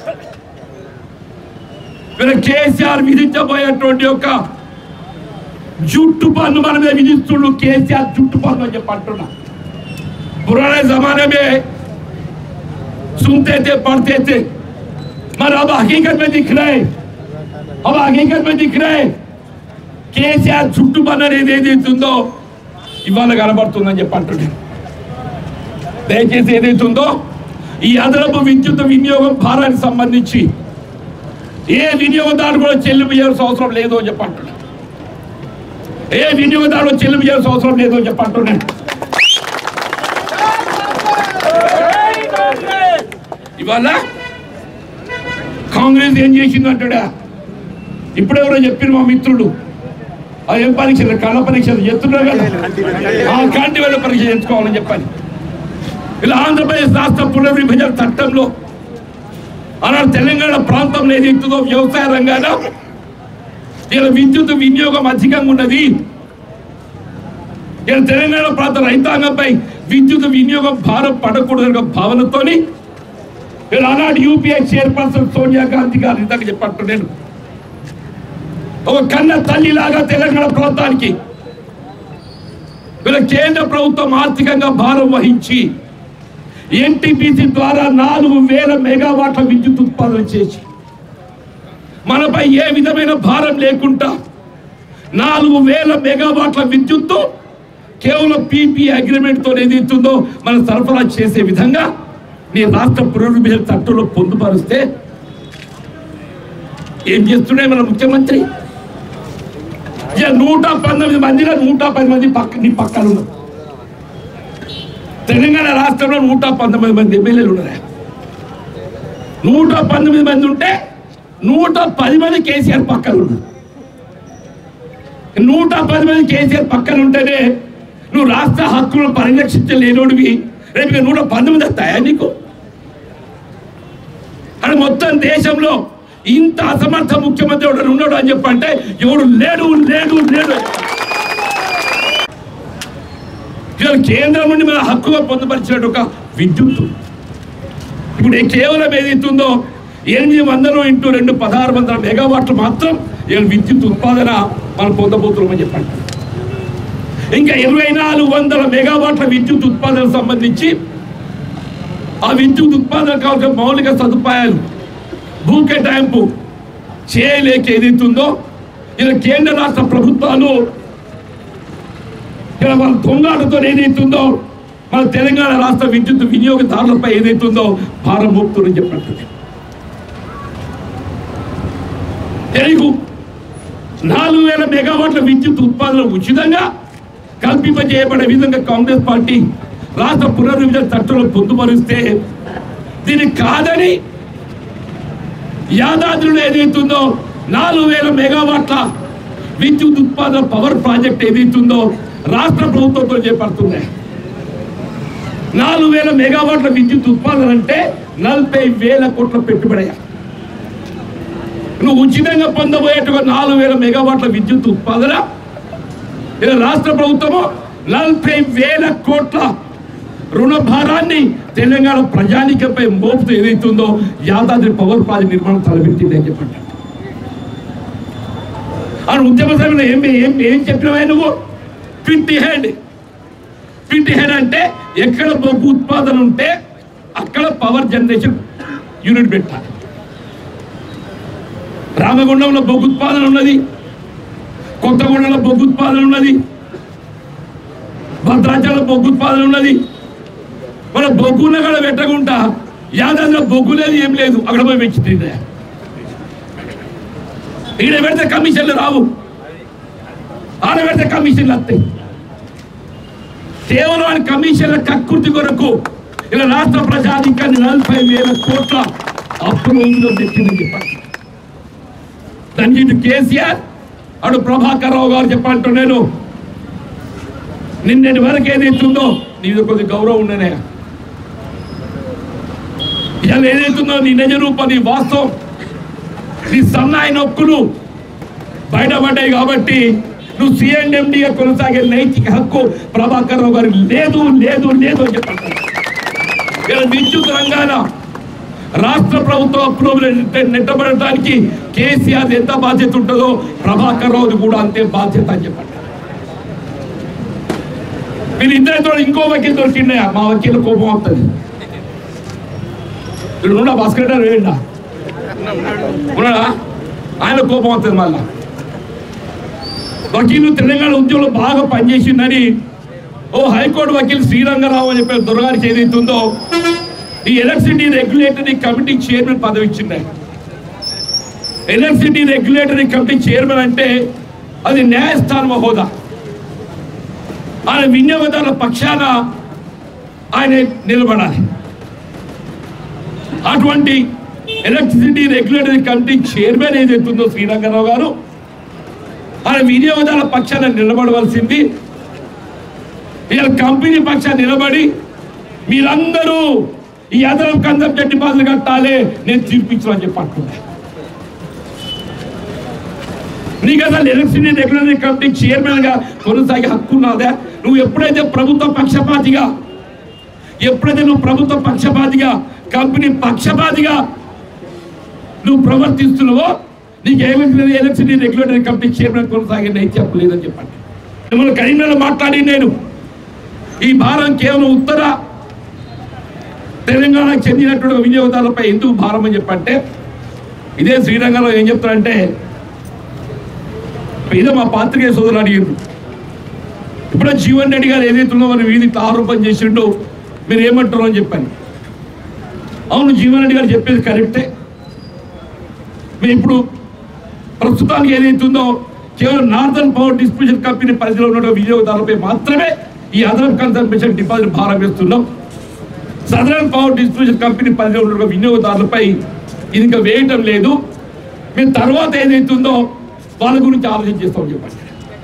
వీళ్ళ కేసీఆర్ విధించబోయేటువంటి యొక్క జుట్టు పన్ను మన మీద విధిస్తుండు కేసీఆర్ జుట్టు పన్ను అని చెప్పి అంటున్నా पुराने जमाने में सुनते थे पढ़ते थे मगर अब हकीकत में दिख रहा है अब हकीकत में दिख रहा है కేసీఆర్ చుట్టూ అనేది ఏదైతుందో ఇవాళ కనబడుతుందని చెప్పి అంటున్నాను దయచేసి ఏదైతుందో ఈ అదనపు విద్యుత్ వినియోగం భారానికి సంబంధించి ఏ వినియోగదారు కూడా చెల్లింపు చేయాల్సిన అవసరం లేదు అని చెప్పి అంటున్నాను ఏ వినియోగదారుడు చెల్లింపు చేయాల్సిన అవసరం లేదు అని చెప్పి అంటున్నాను ఇవాళ కాంగ్రెస్ ఏం చేసింది అంటాడా ఇప్పుడెవరో చెప్పిన మా మిత్రుడు ఆ ఏం పరీక్షలు కళ్ళ పరీక్షలు చేస్తున్నారు కదా ఆ కాంటి వేళ పరీక్ష చేయించుకోవాలని చెప్పాలి ఇలా ఆంధ్రప్రదేశ్ రాష్ట్ర పునర్విభజన చట్టంలో అలాంటి తెలంగాణ ప్రాంతంలో ఏదైతుందో వ్యవసాయ రంగాన ఇలా విద్యుత్ వినియోగం అధికంగా ఉన్నది ఇలా తెలంగాణ ప్రాంత రైతాంగంపై విద్యుత్ వినియోగం భారం పడకూడదన్న భావనతోని ఇలా ఆనాడు యూపీఐ చైర్పర్సన్ సోనియా గాంధీ గారు ఇందాక చెప్పట్టు నేను ఒక కన్న తల్లిలాగా తెలంగాణ ప్రాంతానికి వీళ్ళ కేంద్ర ప్రభుత్వం ఆర్థికంగా భారం వహించి ఎన్టీపీసీ ద్వారా నాలుగు వేల మెగావాట్ల విద్యుత్ ఉత్పాదన చేసి మనపై ఏ విధమైన భారం లేకుండా నాలుగు వేల మెగావాట్ల విద్యుత్తు కేవలం పీపీ అగ్రిమెంట్ తో ఏదైతుందో మనం సరఫరా చేసే విధంగా నీ రాష్ట్ర పునర్విభజన చట్టంలో పొందుపరిస్తే ఏం చేస్తున్నాయి మన ముఖ్యమంత్రి ఇక నూట పంతొమ్మిది మందిలో నూట పది మంది పక్క నీ పక్కన ఉన్నారు తెలంగాణ రాష్ట్రంలో నూట పంతొమ్మిది మంది ఎమ్మెల్యేలు ఉన్నారా నూట పంతొమ్మిది మంది ఉంటే నూట పది మంది కేసీఆర్ పక్కన ఉన్నారు నూట పది మంది కేసీఆర్ పక్కన ఉంటేనే నువ్వు రాష్ట్ర హక్కులను పరిరక్షించలేనోడివి రేపు ఇక నూట పంతొమ్మిది వస్తాయా నీకు అని మొత్తం దేశంలో ఇంత అసమర్థ ముఖ్యమంత్రి ఎవడు ఉన్నాడు అని చెప్పంటే ఎవడు లేడు లేడు లేడు ఇవాళ కేంద్రం నుండి మన హక్కుగా పొందుపరిచినట్టు ఒక విద్యుత్ ఇప్పుడు ఈ కేవలం ఏదైతుందో ఎనిమిది వందలు ఇంటూ రెండు పదహారు వందల మెగావాట్లు మాత్రం ఇవాళ విద్యుత్ ఉత్పాదన మనం పొందబోతున్నామని చెప్పండి ఇంకా ఇరవై నాలుగు వందల మెగావాట్ల విద్యుత్ ఉత్పాదన సంబంధించి ఆ విద్యుత్ ఉత్పాదన కావాల్సిన మౌలిక సదుపాయాలు భూ కేటాయింపు చేయలేక ఏదైతుందో ఇలా కేంద్ర రాష్ట్ర ప్రభుత్వాలు ఇలా వాళ్ళ దొంగాటతో ఏదైతుందో మన తెలంగాణ రాష్ట్ర విద్యుత్ వినియోగదారులపై ఏదైతుందో భారం మోపుతుందని చెప్పినట్టు తెలుగు నాలుగు వేల మెగావాట్ల విద్యుత్ ఉత్పాదన ఉచితంగా కల్పింపజేయబడే విధంగా కాంగ్రెస్ పార్టీ రాష్ట్ర పునర్విభజన చట్టంలో పొందుపరిస్తే దీన్ని కాదని యాదాద్రిలో ఏదైతుందో నాలుగు వేల మెగావాట్ల విద్యుత్ ఉత్పాదన పవర్ ప్రాజెక్ట్ ఏదైతుందో రాష్ట్ర ప్రభుత్వంతో చేపడుతున్నాయి నాలుగు వేల మెగావాట్ల విద్యుత్ ఉత్పాదన అంటే నలభై వేల కోట్ల పెట్టుబడి నువ్వు ఉచితంగా పొందబోయేట్టుగా నాలుగు వేల మెగావాట్ల విద్యుత్ ఉత్పాదన ఇలా రాష్ట్ర ప్రభుత్వము నలభై వేల కోట్ల రుణ భారాన్ని తెలంగాణ ప్రజానికంపై మోపుతూ ఏదైతుందో యాదాద్రి పవర్ ప్రాజెక్ట్ నిర్మాణం తలపెట్టింది అని చెప్పండి అని ఉద్యమ సమయంలో ఏం ఏం ఏం చెప్పినవా నువ్వు ట్వంటీ హెడ్ ట్వంటీ హెడ్ అంటే ఎక్కడ బొగ్గు ఉత్పాదన ఉంటే అక్కడ పవర్ జనరేషన్ యూనిట్ పెట్టాలి రామగుండంలో బొగ్గు ఉత్పాదన ఉన్నది కొత్తగూడెంలో బొగ్గు ఉత్పాదన ఉన్నది భద్రాచలంలో బొగ్గు ఉత్పాదన ఉన్నది మన బొగ్గున్న కూడా పెట్టకుండా యాదాద్రిలో బొగ్గు లేదు ఏం లేదు అక్కడ పోయి పెంచుతుంది ఈడ పెడితే కమిషన్లు రావు ఆడ పెడితే కమిషన్లు వస్తాయి కేవలం ఆయన కమిషన్ల కక్కుర్తి కొరకు ఇలా రాష్ట్ర ప్రజాధికారిని నలభై వేల కోట్ల అప్పులు ఉందో తెచ్చిందని చెప్పాలి దానికి ఇటు కేసీఆర్ అటు ప్రభాకర్ రావు గారు చెప్పంటూ నేను నిన్నటి వరకు ఏదైతుందో నీది కొద్ది గౌరవం ఉండనే ఇవాళ ఏదైతుందో నీ నిజ రూపం నీ వాస్తవం నీ సన్నాయి నొక్కులు బయటపడ్డాయి కాబట్టి నువ్వు సిఎండిఎండిగా కొనసాగే నైతిక హక్కు ప్రభాకర్ రావు గారికి లేదు లేదు లేదు అని చెప్పండి ఇలా విద్యుత్ రంగాన రాష్ట్ర ప్రభుత్వ అప్రూవల్ నెట్టబడటానికి కేసీఆర్ ఎంత బాధ్యత ఉంటుందో ప్రభాకర్ రావు కూడా అంతే బాధ్యత అని చెప్పండి వీళ్ళిద్దరితో ఇంకో వకీల్ దొరికిండే మా వకీల్ కోపం అవుతుంది ఇక్కడ ఉన్న భాస్కర్ గారు వేయండా ఉన్నాడా ఆయన కోపం అవుతుంది మళ్ళా వకీలు తెలంగాణ ఉద్యోగంలో బాగా పనిచేసిందని ఓ హైకోర్టు వకీల్ శ్రీరంగరావు అని చెప్పి దొరగారికి ఏదైతుందో ఈ ఎలక్ట్రిసిటీ రెగ్యులేటరీ కమిటీ చైర్మన్ పదవి ఇచ్చిండే ఎలక్ట్రిసిటీ రెగ్యులేటరీ కమిటీ చైర్మన్ అంటే అది న్యాయస్థానం హోదా ఆయన వినియోగదారుల పక్షాన ఆయన నిలబడాలి అటువంటి ఎలక్ట్రిసిటీ రెగ్యులేటరీ కమిటీ చైర్మన్ ఏదైతుందో శ్రీరంగరావు గారు ఆయన వినియోగదారుల పక్షాన నిలబడవలసింది ఇలా కంపెనీ పక్షాన నిలబడి మీరందరూ ఈ అదనపు కన్సంప్షన్ డిపాజిట్ కట్టాలి నేను తీర్పించు చెప్పి అంటున్నా నీకు అసలు ఎలక్ట్రిసిటీ రెగ్యులేటరీ కమిటీ చైర్మన్ గా కొనసాగే హక్కు ఉన్నదా నువ్వు ఎప్పుడైతే ప్రభుత్వ పక్షపాతిగా ఎప్పుడైతే నువ్వు ప్రభుత్వ పక్షపాతిగా కంపెనీ పక్షపాతిగా నువ్వు ప్రవర్తిస్తున్నావో నీకు ఏమైంది ఎలక్ట్రిసిటీ రెగ్యులేటరీ కమిటీ చైర్మన్ కొనసాగే నైతి హక్కు లేదని చెప్పండి మిమ్మల్ని కరీంనగర్ మాట్లాడి నేను ఈ భారం కేవలం ఉత్తర తెలంగాణకు చెందినటువంటి వినియోగదారులపై ఎందుకు భారం అని చెప్పంటే ఇదే శ్రీరంగంలో ఏం చెప్తారంటే ఇదే మా పాత్రికేయ సోదరులు అడిగారు ఇప్పుడే జీవన్ రెడ్డి గారు ఏదైతుందో మరి వీధి ఇట్లా ఆరోపణ చేసిండో మీరు ఏమంటారు అని చెప్పాను అవును జీవన్ రెడ్డి గారు చెప్పేది కరెక్టే మేము ఇప్పుడు ప్రస్తుతానికి ఏదైతుందో కేవలం నార్థన్ పవర్ డిస్ట్రిబ్యూషన్ కంపెనీ పరిధిలో ఉన్న వినియోగదారులపై మాత్రమే ఈ అదనపు కన్సల్టేషన్ డిపాజిట్ భారం వేస్తున్నాం సదరన్ పవర్ డిస్ట్రిబ్యూషన్ కంపెనీ పరిధిలో ఉన్న వినియోగదారులపై ఇది ఇంకా వేయటం లేదు మేము తర్వాత ఏదైతుందో వాళ్ళ గురించి ఆలోచన చేస్తామని చెప్పండి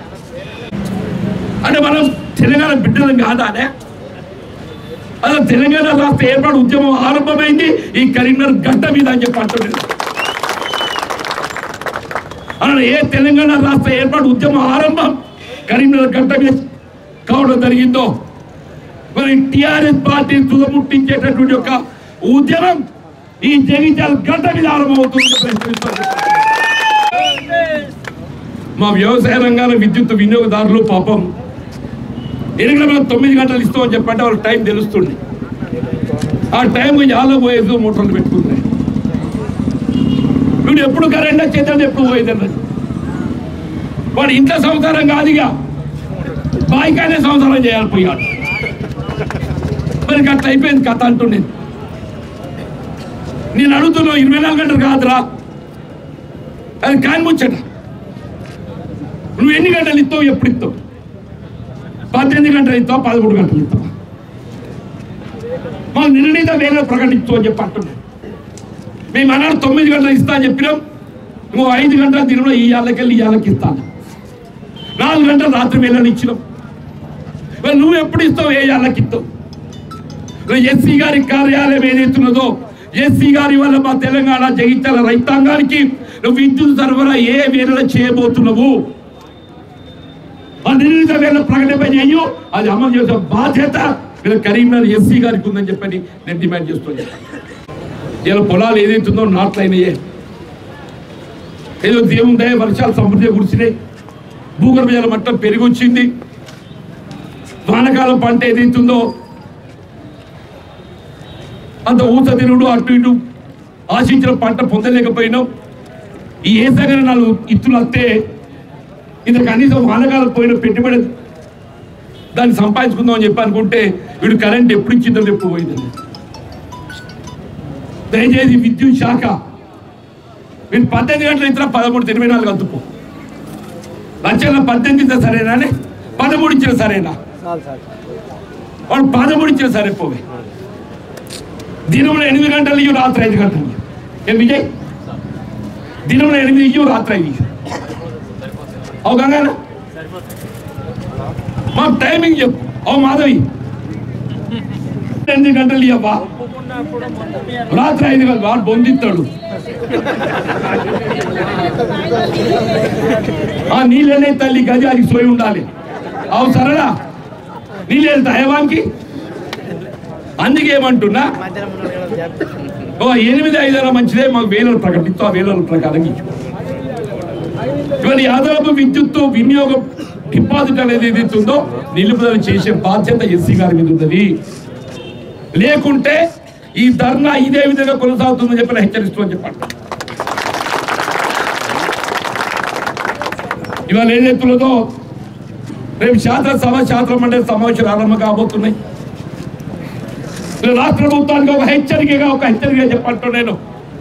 అంటే మనం తెలంగాణ బిడ్డలం కాదానే అసలు తెలంగాణ రాష్ట్ర ఏర్పాటు ఉద్యమం ఆరంభమైంది ఈ కరీంనగర్ గడ్డ మీద అని చెప్పి అంటున్నాను అలా ఏ తెలంగాణ రాష్ట్ర ఏర్పాటు ఉద్యమం ఆరంభం కరీంనగర్ గడ్డ మీద కావడం జరిగిందో మరి టిఆర్ఎస్ పార్టీ తుదముట్టించేటటువంటి ఒక ఉద్యమం ఈ జగిత్యాల గడ్డ మీద ఆరంభమవుతుంది ప్రశ్నిస్తున్నాను. మా వ్యవసాయ రంగాల విద్యుత్ వినియోగదారులు పాపం ఎనిమిది మనం తొమ్మిది గంటలు ఇస్తామని చెప్పంటే వాళ్ళకి టైం తెలుస్తుంది ఆ టైం చాలా పోయేది మోటార్లు పెట్టుకుంటాయి వీడు ఎప్పుడు కరెంట్ వచ్చేదని ఎప్పుడు పోయేదని వాడు ఇంట్లో సంసారం కాదుగా బాయికానే సంసారం చేయాలి పోయాడు మరి అట్లా అయిపోయింది కథ అంటుండేది నేను అడుగుతున్నావు ఇరవై నాలుగు గంటలు కాదురా అది కాని ముచ్చట నువ్వు ఎన్ని గంటలు ఇస్తావు ఎప్పుడు ఇస్తావు పద్దెనిమిది గంటలు ఇస్తావు పదమూడు గంటలు ఇస్తావు మాకు నిర్ణీత వేరే ప్రకటించు అని చెప్పి అంటున్నాను మేము అన్నాడు తొమ్మిది గంటలు ఇస్తా అని చెప్పినాం నువ్వు ఐదు గంటల దినంలో ఈ యాళ్ళకెళ్ళి ఈ యాళ్ళకి ఇస్తాను నాలుగు గంటలు రాత్రి వేళని ఇచ్చినాం మరి నువ్వు ఎప్పుడు ఇస్తావు ఏ యాళ్ళకి ఇస్తావు ఎస్సీ గారి కార్యాలయం ఏదైతున్నదో ఎస్సీ గారి వల్ల మా తెలంగాణ జగిత్యాల రైతాంగానికి నువ్వు విద్యుత్ సరఫరా ఏ వేళలో చేయబోతున్నావు ఆ నిర్ణీత వేళ ప్రకటన చేయు అది అమలు చేసే బాధ్యత మీరు కరీంనగర్ ఎస్సీ గారికి ఉందని చెప్పని నేను డిమాండ్ చేస్తున్నాను ఇలా పొలాలు ఏదైతుందో నాట్లయినాయే ఏదో దేవుందే వర్షాలు సమృద్ధిగా కురిసినాయి భూగర్భ జల మట్టం పెరిగి వచ్చింది వానకాలం పంట ఏదైతుందో అంత ఊత తిరుగుడు అటు ఇటు ఆశించిన పంట పొందలేకపోయినాం ఈ ఏ సగర నాలుగు ఇత్తులు వస్తే ఇది కనీసం వానకాలం పోయిన పెట్టుబడి దాన్ని సంపాదించుకుందాం అని చెప్పి అనుకుంటే వీడు కరెంట్ ఎప్పుడు ఇచ్చిందో ఎప్పుడు పోయిందని దయచేసి విద్యుత్ శాఖ వీడు పద్దెనిమిది గంటల ఇతర పదమూడు ఇరవై నాలుగు అందుకో లక్షల పద్దెనిమిది ఇస్తే సరేనా అని? పదమూడు ఇచ్చిన సరేనా వాడు పదమూడు ఇచ్చిన సరే పోవే దినంలో ఎనిమిది గంటలు ఇయ్యు రాత్రి ఐదు గంటలు ఇయ్యు. ఏం విజయ్ దినంలో ఎనిమిది ఇయ్యు రాత్రి ఐదు ఇయ్యు. అవు గంగాన మాకు టైమింగ్ చెప్పు అవు మాధవి ఎనిమిది గంటలు ఇవ్వవా రాత్రి ఐదు గంటలు వాడు బొందిస్తాడు ఆ నీళ్ళనే తల్లి గజానికి సోయి ఉండాలి అవు సరదా నీళ్ళు వెళ్తా హేవానికి అందుకే ఏమంటున్నా ఓ ఎనిమిది ఐదర మంచిదే మాకు వేలలు ప్రకటిస్తూ ఆ వేలల ప్రకారం ఇచ్చు ఇవాళ యాదవ విద్యుత్తు వినియోగం డిపాజిట్ అనేది ఏదైతే ఉందో నిలుపుదల చేసే బాధ్యత ఎస్సీ గారి మీద ఉన్నది లేకుంటే ఈ ధర్నా ఇదే విధంగా కొనసాగుతుందని చెప్పి నేను హెచ్చరిస్తూ అని చెప్పండి ఇవాళ ఏదైతే ఉన్నదో రేపు శాసనసభ శాసన మండలి సమావేశాలు ఆరంభం కాబోతున్నాయి ఇలా రాష్ట్ర ప్రభుత్వానికి ఒక హెచ్చరికగా ఒక హెచ్చరికగా చెప్పంటూ నేను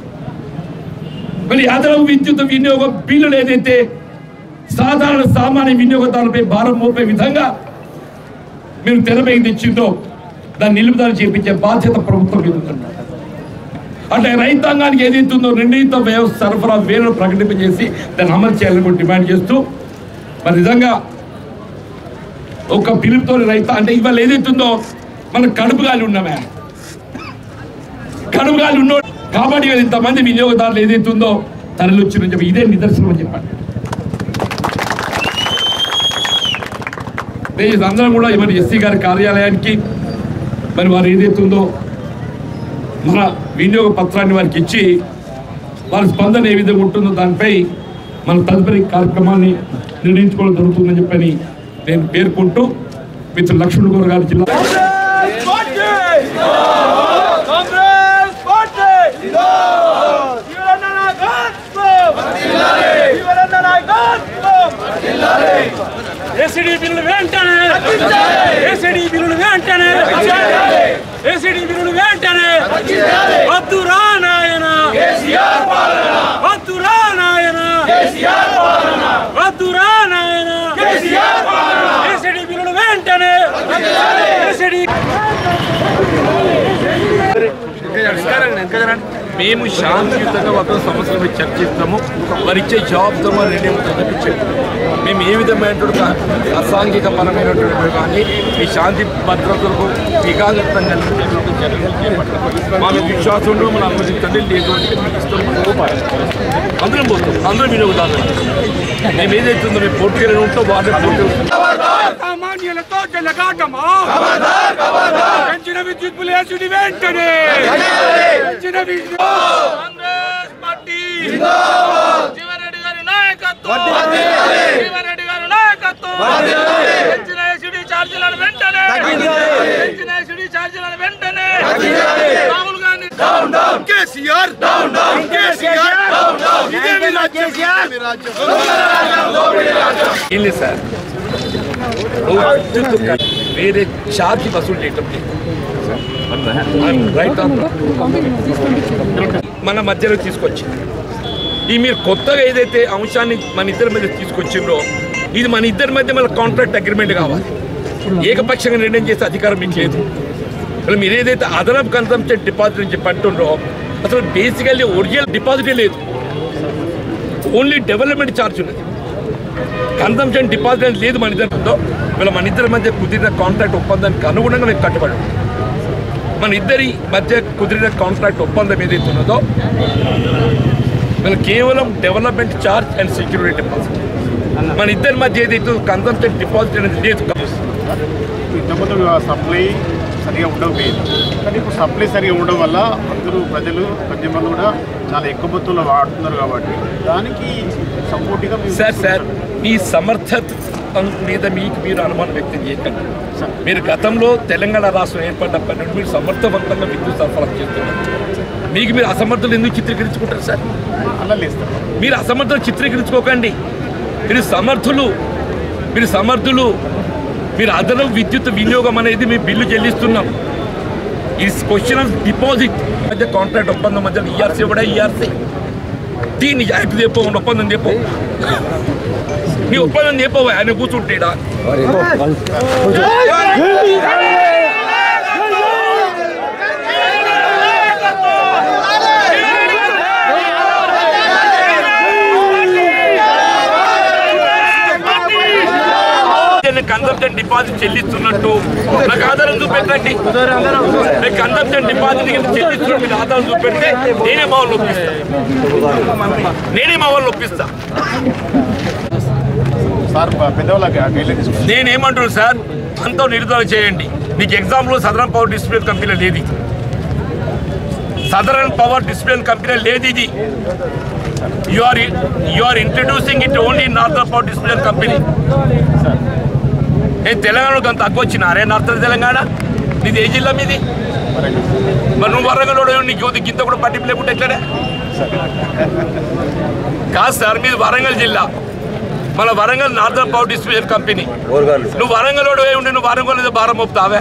మరి అదనపు విద్యుత్ వినియోగ బిల్లులు ఏదైతే సాధారణ సామాన్య వినియోగదారులపై భారం మోపే విధంగా మీరు తెరపై తెచ్చిందో దాన్ని నిలుపుదల చేపించే బాధ్యత ప్రభుత్వం మీద ఉందండి అంటే రైతాంగానికి ఏదైతే ఉందో నిర్ణీత వ్యవస్థ సరఫరా వేలను ప్రకటింపజేసి దాన్ని అమలు చేయాలని కూడా డిమాండ్ చేస్తూ మరి నిజంగా ఒక పిలుపుతో రైత అంటే ఇవాళ ఏదైతుందో మన కడుపు గాలి ఉన్నామే కడుపు గాలి ఉన్నో కాబట్టి ఇవాళ ఇంతమంది వినియోగదారులు ఏదైతుందో తరలి వచ్చిందని చెప్పి ఇదే నిదర్శనం అని చెప్పండి దయచేసి అందరం కూడా మరి ఎస్సీ గారి కార్యాలయానికి మరి వారు ఏదైతుందో మన వినియోగ పత్రాన్ని వారికి ఇచ్చి వారి స్పందన ఏ విధంగా ఉంటుందో దానిపై మన తదుపరి కార్యక్రమాన్ని నిర్ణయించుకోవడం జరుగుతుందని చెప్పని నేను పేర్కొంటూ మిత్రులు లక్ష్మణ్ గౌర్ గారి జిల్లా కాంగ్రెస్ పార్టీ జీవనన్న నాయకత్వం జీవనన్న నాయకత్వం ఏసీడీ బిల్లులు వెంటనే ఏసీడీ బిల్లులు వెంటనే ఏసీడీ బిల్లులు వెంటనే వద్దురా నాయన వద్దురా నాయన వద్దురా నాయన ఏసీడీ బిల్లులు వెంటనే ఏసీడీ మేము శాంతియుతంగా ఒక సమస్యల మీద చర్చిస్తాము వారు ఇచ్చే జవాబుతో వారు రెడీ అవుతుందని చెప్పారు మేము ఏ విధమైనటువంటి అసాంఘిక పరమైనటువంటి కానీ ఈ శాంతి భద్రతలకు వికాసంగా చర్యలు చేపట్టాలి మా మీద విశ్వాసం ఉండదు మనం అనుమతించండి లేదు అంటే మీకు ఇష్టం అందరం పోతాం అందరం వినియోగదారులు మేము ఏదైతుందో మేము పోటీలు ఉంటాం వారిని పోటీ సామాన్యులతో జలగాటమా పెంచిన విద్యుత్ బిల్లు ఏసీడీ వెంటనే పెంచిన విద్యుత్ కాంగ్రెస్ పార్టీ జీవరెడ్డి గారి నాయకత్వం జీవరెడ్డి గారి నాయకత్వం పెంచిన ఏసీడీ ఛార్జీలను వెంటనే పెంచిన ఏసీడీ ఛార్జీలను వెంటనే రాహుల్ గాంధీ కేసీఆర్ కేసీఆర్ ఏం లేదు సార్ నువ్వు విద్యుత్ క- వేరే ఛార్జ్ వసూలు చేయటం లేదు రైట్ మన మధ్యలో తీసుకొచ్చి ఈ మీరు కొత్తగా ఏదైతే అంశాన్ని మన ఇద్దరి మధ్య తీసుకొచ్చిండ్రో ఇది మన ఇద్దరి మధ్య మన కాంట్రాక్ట్ అగ్రిమెంట్ కావాలి ఏకపక్షంగా నిర్ణయం చేసే అధికారం మీకు లేదు మరి మీరు ఏదైతే అదనపు కన్సంప్షన్ డిపాజిట్ అని చెప్పి అంటుండ్రో అసలు బేసికల్లీ ఒరిజినల్ డిపాజిటే లేదు ఓన్లీ డెవలప్మెంట్ ఛార్జ్ ఉన్నది కన్సంప్షన్ డిపాజిట్ అనేది లేదు మన ఇద్దరితో వీళ్ళ మన ఇద్దరి మధ్య కుదిరిన కాంట్రాక్ట్ ఒప్పందానికి అనుగుణంగా మేము కట్టుబడి ఉన్నాం. మన ఇద్దరి మధ్య కుదిరిన కాంట్రాక్ట్ ఒప్పందం ఏదైతే ఉన్నదో వీళ్ళు కేవలం development charge and security deposit మన ఇద్దరి మధ్య ఏదైతే కన్సంప్షన్ డిపాజిట్ అనేది లేదు ఇంతకుముందు సప్లై సరిగా ఉండకపోయేది కానీ ఇప్పుడు సప్లై సరిగా ఉండడం వల్ల అందరూ ప్రజలు కన్జ్యూమర్లు కూడా చాలా ఎక్కువ మొత్తంలో వాడుతున్నారు కాబట్టి దానికి సపోర్ట్గా మేము సార్ సార్ మీ సమర్థత మీద మీకు మీరు అనుమానం వ్యక్తం చేయకండి మీరు గతంలో తెలంగాణ రాష్ట్రం ఏర్పడినప్పటి నుండి మీరు సమర్థవంతంగా విద్యుత్ సరఫరా చేస్తున్నారు మీకు మీరు అసమర్థులు ఎందుకు చిత్రీకరించుకుంటారు సార్ అలా లేదు సార్ మీరు అసమర్థులు చిత్రీకరించుకోకండి మీరు సమర్థులు మీరు సమర్థులు మీరు అదనపు విద్యుత్ వినియోగం అనేది మీ బిల్లు చెల్లిస్తున్నాం ఈ క్వశ్చన్ ఆఫ్ డిపాజిట్ మధ్య కాంట్రాక్ట్ ఒప్పందం మధ్య ఈఆర్సీ కూడా ఈఆర్సీ దీన్ని యాక్ట్ చెప్పు ఒప్పందం చెప్పు నీ ఒప్పందం చెప్పవు ఆయన కూర్చుంటేడా కన్సంప్షన్ డిపాజిట్ చెల్లిస్తున్నట్టు నాకు ఆధారం చూపెట్టండి నేను కన్సంప్షన్ డిపాజిట్ చెల్లిస్తున్నట్టు మీరు ఆధారం చూపెడితే నేనే మా వాళ్ళు ఒప్పిస్తా నేనే మా వాళ్ళు ఒప్పిస్తా సార్ పెద్దవాళ్ళకి గైడ్లైన్ తీసుకుంటాం నేనేమంటున్నాను సార్ అంతా నిరుదల చేయండి మీకు ఎగ్జామ్లో సదరన్ పవర్ డిస్ప్లే కంపెనీ లేదు ఇది సదరన్ పవర్ డిస్ప్లే కంపెనీ లేదు ఇది you are you are introducing it only northern power display company నేను తెలంగాణలో అంత తక్కువ వచ్చిన అరే నార్థన్ తెలంగాణ నీది ఏ జిల్లా మీది మరి నువ్వు వరంగల్ నీకు గింత కూడా పట్టింపు లేకుంటే ఎట్లనే కాదు సార్ మీది వరంగల్ జిల్లా మన Warangal northern power distribution company నువ్వు వరంగల్ వాడు ఉండి నువ్వు వరంగల్ మీద భారం మోపుతావే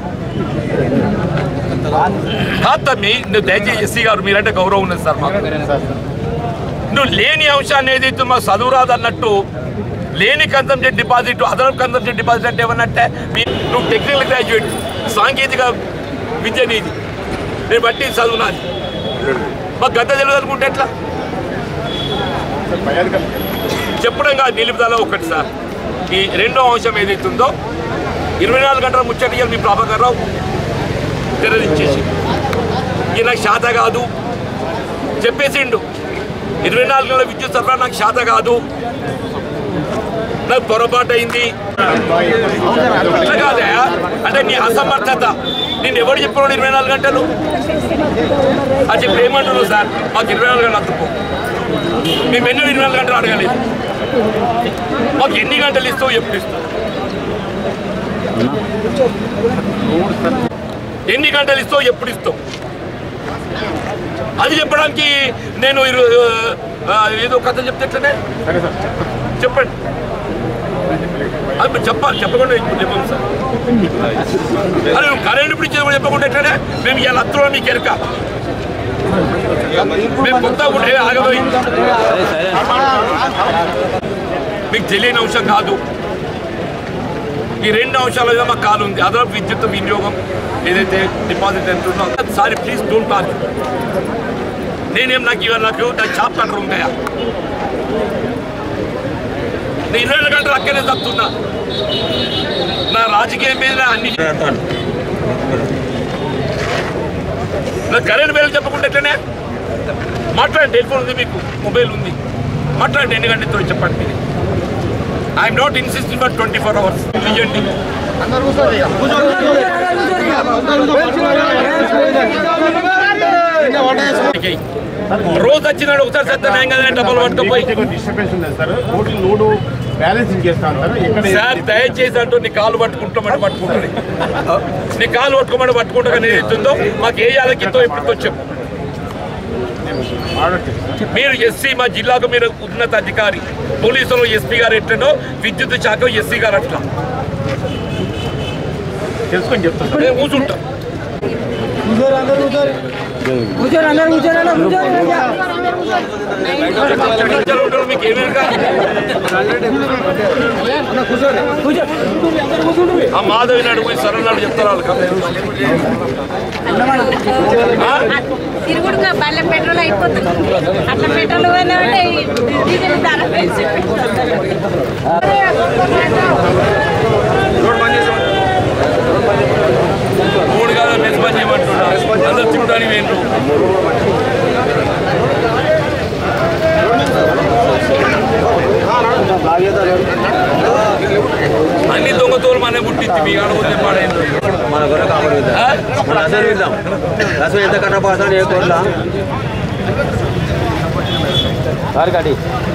కాదు తమ్మి నువ్వు దయచేసి ఎస్సీ గారు మీరంటే గౌరవం ఉన్నది సార్ మాకు నువ్వు లేని అంశాన్ని ఏదైతే మా చదువు రాదు అన్నట్టు లేని కన్సంప్షన్ డిపాజిట్ అదనపు కన్సంప్షన్ డిపాజిట్ అంటే ఏమన్నట్టే మీ నువ్వు టెక్నికల్ గ్రాడ్యుయేట్ సాంకేతిక విద్య నీది నేను బట్టి చదువు నాది మాకు గత తెలియదు అనుకుంటే ఎట్లా పై అధికారులు చెప్పడం కాదు నిలుపుదల ఒకటి సార్ ఈ రెండో అంశం ఏదైతే ఉందో ఇరవై నాలుగు గంటల ముచ్చట మీ ప్రభాకర్ రావు తెరదించేసి ఈ నాకు శాత కాదు చెప్పేసిండు ఇరవై నాలుగు గంటల విద్యుత్ సరఫరా నాకు శాత కాదు నాకు పొరపాటు అయింది అట్లా కాదే అంటే నీ అసమర్థత నేను ఎవరు చెప్పినాడు ఇరవై నాలుగు గంటలు అది చెప్పి ఏమంటున్నావు సార్ మాకు ఇరవై నాలుగు గంటలు అతుకో మేము ఎన్నో ఇరవై నాలుగు గంటలు అడగలేదు మాకు ఎన్ని గంటలు ఇస్తావు ఎప్పుడు ఇస్తావు ఎన్ని గంటలు ఇస్తావు ఎప్పుడు ఇస్తావు అది చెప్పడానికి నేను ఇరు- ఆ, ఏదో కథ చెప్తే ఎట్లనే సరే సార్ చెప్పండి అది మీరు చెప్పాలి చెప్పకుండా ఇప్పుడు చెప్పండి సార్ అరే నువ్వు కరెంట్ ఇప్పుడు ఇచ్చేది కూడా చెప్పకుండా ఎట్లనే మేము ఇలా అత్తులో మీకు ఎరక మేము కొత్త కూడా ఆగబోయి మీకు తెలియని అంశం కాదు ఈ రెండు అంశాల మీద మాకు కాలు ఉంది అదనపు విద్యుత్ వినియోగం ఏదైతే డిపాజిట్ ఎంత ఉందో సారీ ప్లీజ్ డోంట్ టార్చ్ నేనేం నాకు ఇవాళ నాకు నా షాప్ కంటర్ ఉంటాయా నేను ఇరవై నాలుగు గంటలు అక్కడే తప్పుతున్నా నా రాజకీయం మీద అన్ని నా కరెంట్ బిల్లు చెప్పకుండా ఎట్లనే మాట్లాడండి టెలిఫోన్ ఉంది మీకు మొబైల్ ఉంది మాట్లాడండి ఎన్ని గంటలతో చెప్పండి మీరు I'm not insisting for twenty four hours ఇవ్వండి రోజు వచ్చినాడు ఒకసారి సత్యనాయం కదా డబ్బులు పట్టుకుపోయి డిస్టర్బెన్స్ ఉంది సార్ టోటల్ లోడ్ బ్యాలెన్సింగ్ చేస్తాను సార్ ఎక్కడ సార్ దయచేసి అంటూ నీ కాలు పట్టుకుంటామని పట్టుకుంటాడు నీ కాలు పట్టుకోమని పట్టుకుంటా కానీ ఏదైతుందో మాకు ఏ యాలకితో ఎప్పుడు చెప్పు ఆర్డర్ చేస్తాను మీరు ఎస్సీ మా జిల్లాకు మీరు ఉన్నత అధికారి పోలీసులు ఎస్పీ గారు ఎట్లనో విద్యుత్ శాఖ ఎస్సీ గారు అట్లా తెలుసుకొని చెప్తాను మేము కూర్చుంటాం ప్రజలు ఉంటారు, మీకు ఏమేమి కాదు? ఆ మాధవి నాడు పోయి సరళ నాడు చెప్తారు వాళ్ళు ఆ? తిరుగుడుగా బల్ల పెట్రోల్ అయిపోతుంది అట్లా పెట్రోల్ పోయినా అంటే ఈ డీజిల్ ధర పెంచి మూడు కాదు మెస్ పని చేయమంటున్నారు అందరు తిట్టడానికి వేయండి అన్ని దొంగతోలు మన పుట్టింది మీ ఆడపోతే పాడైంది మన గొర్రె కాపరి విద్దాం ఆ? మన రసం విద్దాం రసం ఎంత కన్నా పోతాను ఏ కోట్ల కాటి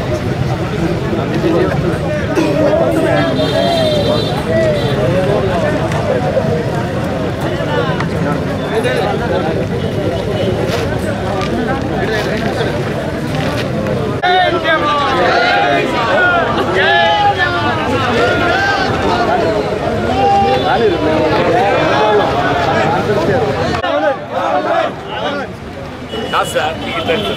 కాదు సార్ సిగరెట్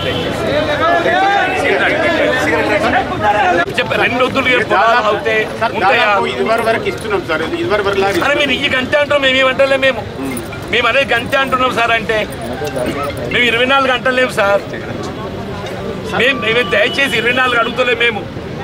చెప్ప రెండు వద్దులు పొలాలు అవుతే సార్ ఉంటాయా దాదాపు ఇదివరకు వరకు ఇస్తున్నాం సార్ ఇదివరకు వరకు లాగా అరే మీరు ఈ గంట అంటాం మేము ఏమంటలే మేము మేము అనేది గంట అంటున్నాం సార్ అంటే మేము ఇరవై నాలుగు గంటలేము సార్ మేము మేము దయచేసి ఇరవై నాలుగు అడుగుతలేము మేము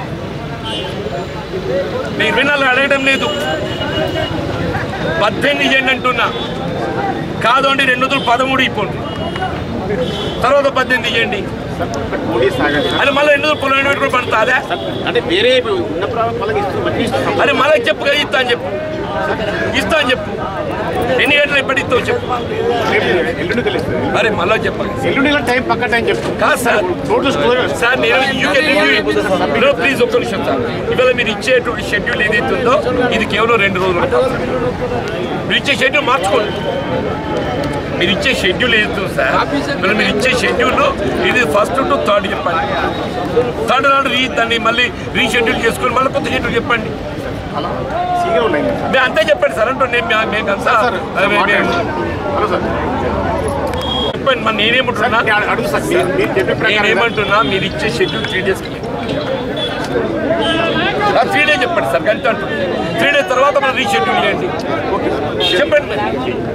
మేము ఇరవై నాలుగు అడగడం లేదు పద్దెనిమిది ఇవ్వండి అంటున్నా కాదు అండి రెండు వందలు పదమూడు ఇవ్వండి తర్వాత పద్దెనిమిది ఇవ్వండి మోడీ సాగండి అది మళ్ళీ రెండు వందలు పొలం పడుతుందా అంటే వేరే ఉన్న వాళ్ళకి ఇస్తున్నాం మళ్ళీ ఇస్తున్నాం అరే మళ్ళీ చెప్పు కదా ఇస్తా అని చెప్పు ఇస్తా అని చెప్పు ఎన్ని గంటలు ఎప్పటి ఇస్తావు చెప్పు రేపు ఎల్లుండి తెలుస్తుంది అరే మళ్ళీ చెప్పాలి ఎల్లుండి ఇలా టైం పక్క టైం చెప్తాం కాదు సార్ టోటల్ స్టోరీ సార్ నేను యూ కెన్ రివ్యూ ప్లీజ్ ఒక్క నిమిషం సార్ ఇవాళ మీరు ఇచ్చేటువంటి షెడ్యూల్ ఏదైతే ఉందో ఇది కేవలం రెండు రోజులు ఉంటుంది. మీరు ఇచ్చే షెడ్యూల్ మార్చుకోండి మీరు ఇచ్చే షెడ్యూల్ ఏదైతే ఉందో సార్ మరి మీరు ఇచ్చే షెడ్యూల్ ఇది ఫస్ట్ టు థర్డ్ చెప్పండి థర్డ్ నాడు రీ దాన్ని మళ్ళీ రీషెడ్యూల్ చేసుకొని మళ్ళీ కొత్త షెడ్యూల్ చెప్పండి సీగా ఉన్నాయి మేము అంతే చెప్పండి సార్ అంటే నేను మేము అంతా సార్ అదే మేము- హలో సార్ చెప్పండి మరి నేనేమంటున్నా సార్ నేను అడుగు సార్ మీరు మీరు చెప్పే ప్రకారం నేనేమంటున్నా మీరు ఇచ్చే schedule three days three days చెప్పండి సార్ గంట అంటున్నా త్రీ డేస్ తర్వాత మనం రీషెడ్యూల్ చేయండి చెప్పండి మరి.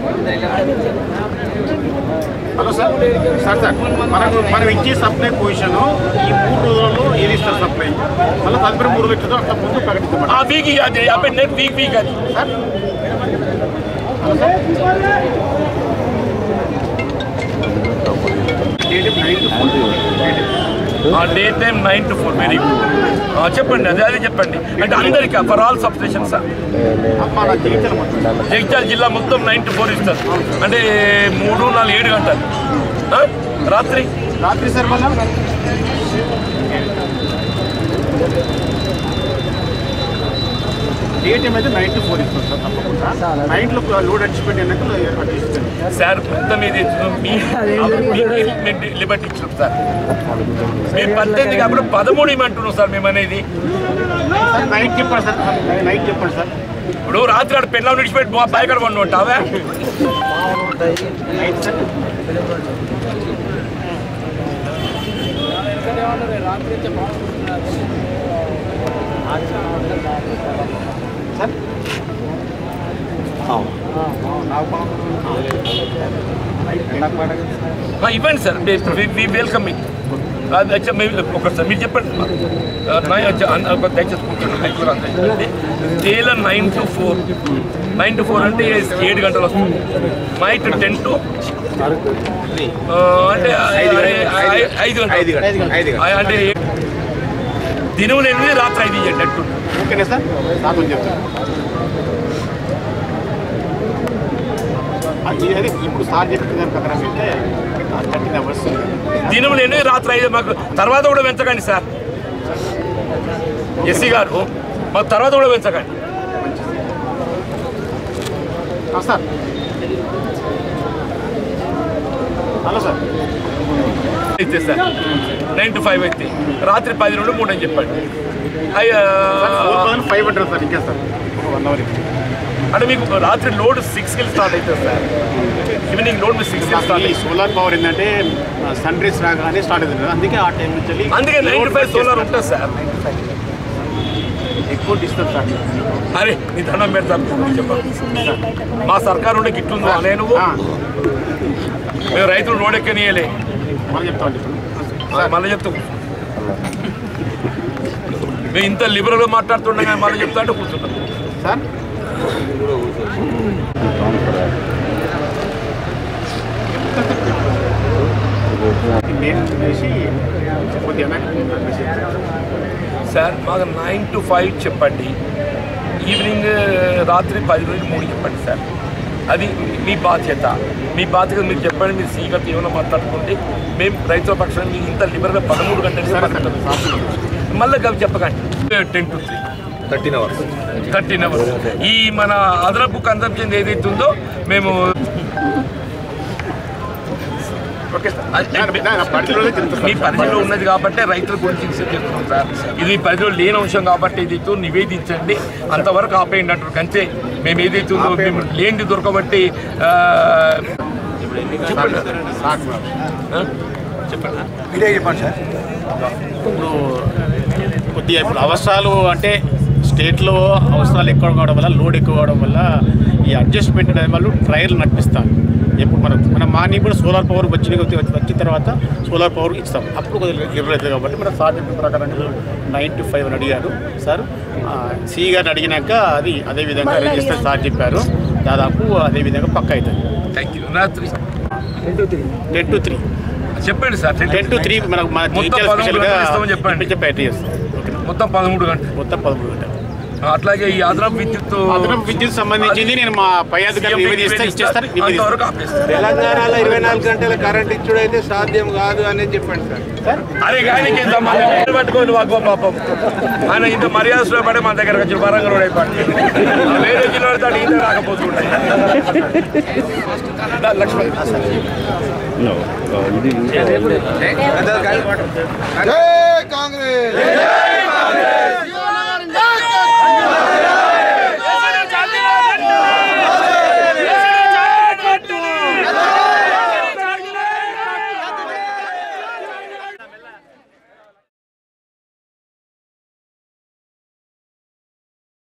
హలో సార్ సార్ సార్ మనకు మనం ఇచ్చే సప్లై పొజిషన్ ఈ మూడు రోజుల్లో ఏది ఇస్తారు సప్లై మళ్ళీ తదుపరి మూడు రోజులు ఇస్తుందో అట్లా ముందు ప్రకటిస్తాం ఆ వీక్ అది అప్పుడు నెక్స్ట్ వీక్ వీక్ అది sir date nine to four ఆ day time nine to four very good చెప్పండి అదే అదే చెప్పండి అంటే అందరికీ for all substation sir మన జీవితం మొత్తం జగిత్యాల జిల్లా మొత్తం నైన్ టు ఫోర్ ఇస్తారు అంటే మూడు నాలుగు ఏడు గంటలు ఆ? రాత్రి రాత్రి సార్ మళ్ళా డే టైం అయితే నైన్ టు ఫోర్ ఇస్తాం సార్ తప్పకుండా నైట్లో లోడ్ అడ్జస్ట్మెంట్ అయినాక అటు ఇస్తాం సార్ మొత్తం ఇది మీ లిబర్టీ ఇచ్చినాం సార్ మేము పద్దెనిమిది కాబట్టి పదమూడు ఇవ్వమంటున్నాం సార్ మేము అనేది సార్ నైట్ చెప్పండి సార్ నైట్ చెప్పండి సార్ ఇప్పుడు రాత్రి ఆడ పెళ్ళం విడిచిపెట్టి బా- పైకడ పండు ఉంటావా నైట్ సార్ సార్ ఆ, ఇవ్వండి సార్ వి వెల్కమ్ మీ అది అచ్చా మీరు ఒకసారి మీరు చెప్పండి ఆ, నై- అచ్చా, అన్- ఒక దయచేసి కూర్చోండి హైకోర్టు అంతే డేలో nine to four nine to four అంటే ఏడు గంటలు వస్తుంది నైట్ టెన్ టు అంటే ఐ- ఐ- ఐదు గంటలు ఆ, అంటే దినములు ఎనిమిది రాత్రి ఐదు ఇవ్వండి అట్టు ఓకేనా సార్ నాతో చెప్తాను ఆ, ఇది అదే ఇప్పుడు సార్ చెప్పిన దాని ప్రకారం అయితే థర్టీన్ అవర్స్ దినములు ఎనిమిది రాత్రి ఐదు మాకు తర్వాత కూడా పెంచకండి సార్ ఎస్సీ గారు మాకు తర్వాత కూడా పెంచకండి సార్ హలో సార్ అయితే సార్ నైన్ టు ఫైవ్ అయితే రాత్రి పది నుండి మూడు అని చెప్పండి అయ్యా ఫైవ్ హండ్రెడ్ సార్ ఇంకా సార్ వన్ అవర్ అంటే మీకు రాత్రి లోడ్ సిక్స్కి స్టార్ట్ అవుతుంది సార్ ఈవినింగ్ లోడ్ మీకు సిక్స్కి స్టార్ట్ ఈ సోలార్ పవర్ ఏంటంటే సన్ రైజ్ రాగానే స్టార్ట్ అవుతుంది కదా అందుకే ఆ టైం నుంచి వెళ్ళి అందుకే నైన్ టు ఫైవ్ సోలార్ ఉంటుంది సార్ ఎక్కువ డిస్టర్బ్ సార్ అరే నీ దండం పెడతాను చెప్పండి మా సర్కారు ఉండే గిట్లుందో నేను ఆ, మేము రైతులు రోడ్ ఎక్కనియలే మనం చెప్తాం చెప్పండి మళ్ళీ చెప్తాం మేము ఇంత లిబరల్గా మాట్లాడుతున్నాం కానీ మళ్ళీ చెప్తా అంటే కూర్చున్నాం సార్ నేను చేసి కొద్దిగా సార్ మాకు నైన్ టు ఫైవ్ చెప్పండి ఈవినింగ్ రాత్రి పది నుండి మూడు చెప్పండి సార్ అది మీ బాధ్యత మీ బాధ్యత మీరు చెప్పండి మీరు సీగర్ ఏమైనా మాట్లాడుకోండి మేము రైతుల పక్షాన్ని మీకు ఇంత లిబరల్గా పదమూడు గంటలు మళ్ళీ గవి చెప్పకండి ten to three thirteen hours thirteen hours ఈ మన అదనపు కన్సంప్షన్ ఏదైతే ఉందో మేము ఓకే సార్ అది- పరిధిలోనే తిరుగుతుంది మీ పరిధిలో ఉన్నది కాబట్టి రైతుల గురించి ఇన్సెప్ట్ చేస్తున్నాం సార్ ఇది మీ పరిధిలో లేని అంశం కాబట్టి ఏదైతే నివేదించండి అంతవరకు ఆపేయండి అంటారు కంటే మేము ఏదైతే ఉందో మేము లేనిది దొరకబట్టి ఆ, చెప్పండి ఆ? చెప్పండి ఇప్పుడు కొద్దిగా ఇప్పుడు అవసరాలు అంటే స్టేట్లో అవసరాలు ఎక్కువ కావడం వల్ల లోడ్ ఎక్కువ కావడం వల్ల ఈ అడ్జస్ట్మెంట్ అనేది వాళ్ళు ట్రయల్ నడిపిస్తాం ఎప్పుడు మనం మన మార్నింగ్ కూడా సోలార్ పవర్ వచ్చిన వచ్చిన తర్వాత సోలార్ పవర్ ఇస్తాం అప్పుడు కొద్దిగా లిబర్ అవుతుంది కాబట్టి మన సార్ చెప్పిన ప్రకారం నైన్ టు ఫైవ్ అని అడిగారు సార్ సి గారిని అడిగినాక అది అదే విధంగా అరేంజ్ చేస్తారు సార్ చెప్పారు దాదాపు అదే విధంగా పక్క అవుతుంది థ్యాంక్ యూ రాత్రి టెన్ టు త్రీ చెప్పండి సార్ టెన్ టు త్రీ మనకు మన మొత్తం టీచర్ పదమూడు స్పెషల్గా గంటలు ఇస్తామని చెప్పండి చెప్పి చేస్తాం ఓకే మొత్తం పదమూడు గంటలు మొత్తం పదమూడు గంటలు అట్లాగే ఈ అదనపు విద్యుత్ అదనపు విద్యుత్ సంబంధించింది నేను మా పై అధికారులు నివేదిస్తే ఇచ్చేస్తారు అంతవరకు ఆపేస్తారు తెలంగాణలో ఇరవై నాలుగు గంటల కరెంట్ ఇచ్చుడు అయితే సాధ్యం కాదు అనేది చెప్పండి సార్ అరే ఆయనకి ఇంత మర్యాద పట్టుకొని వాకు పాపం ఆయన ఇంత మర్యాద పడి మన దగ్గరకు వచ్చి వరంగల్ రోడ్ అయిపోయింది వేరే జిల్లా తాడు ఈత రాకపోతుంటాయి దా, లక్ష్మణ్ జై కాంగ్రెస్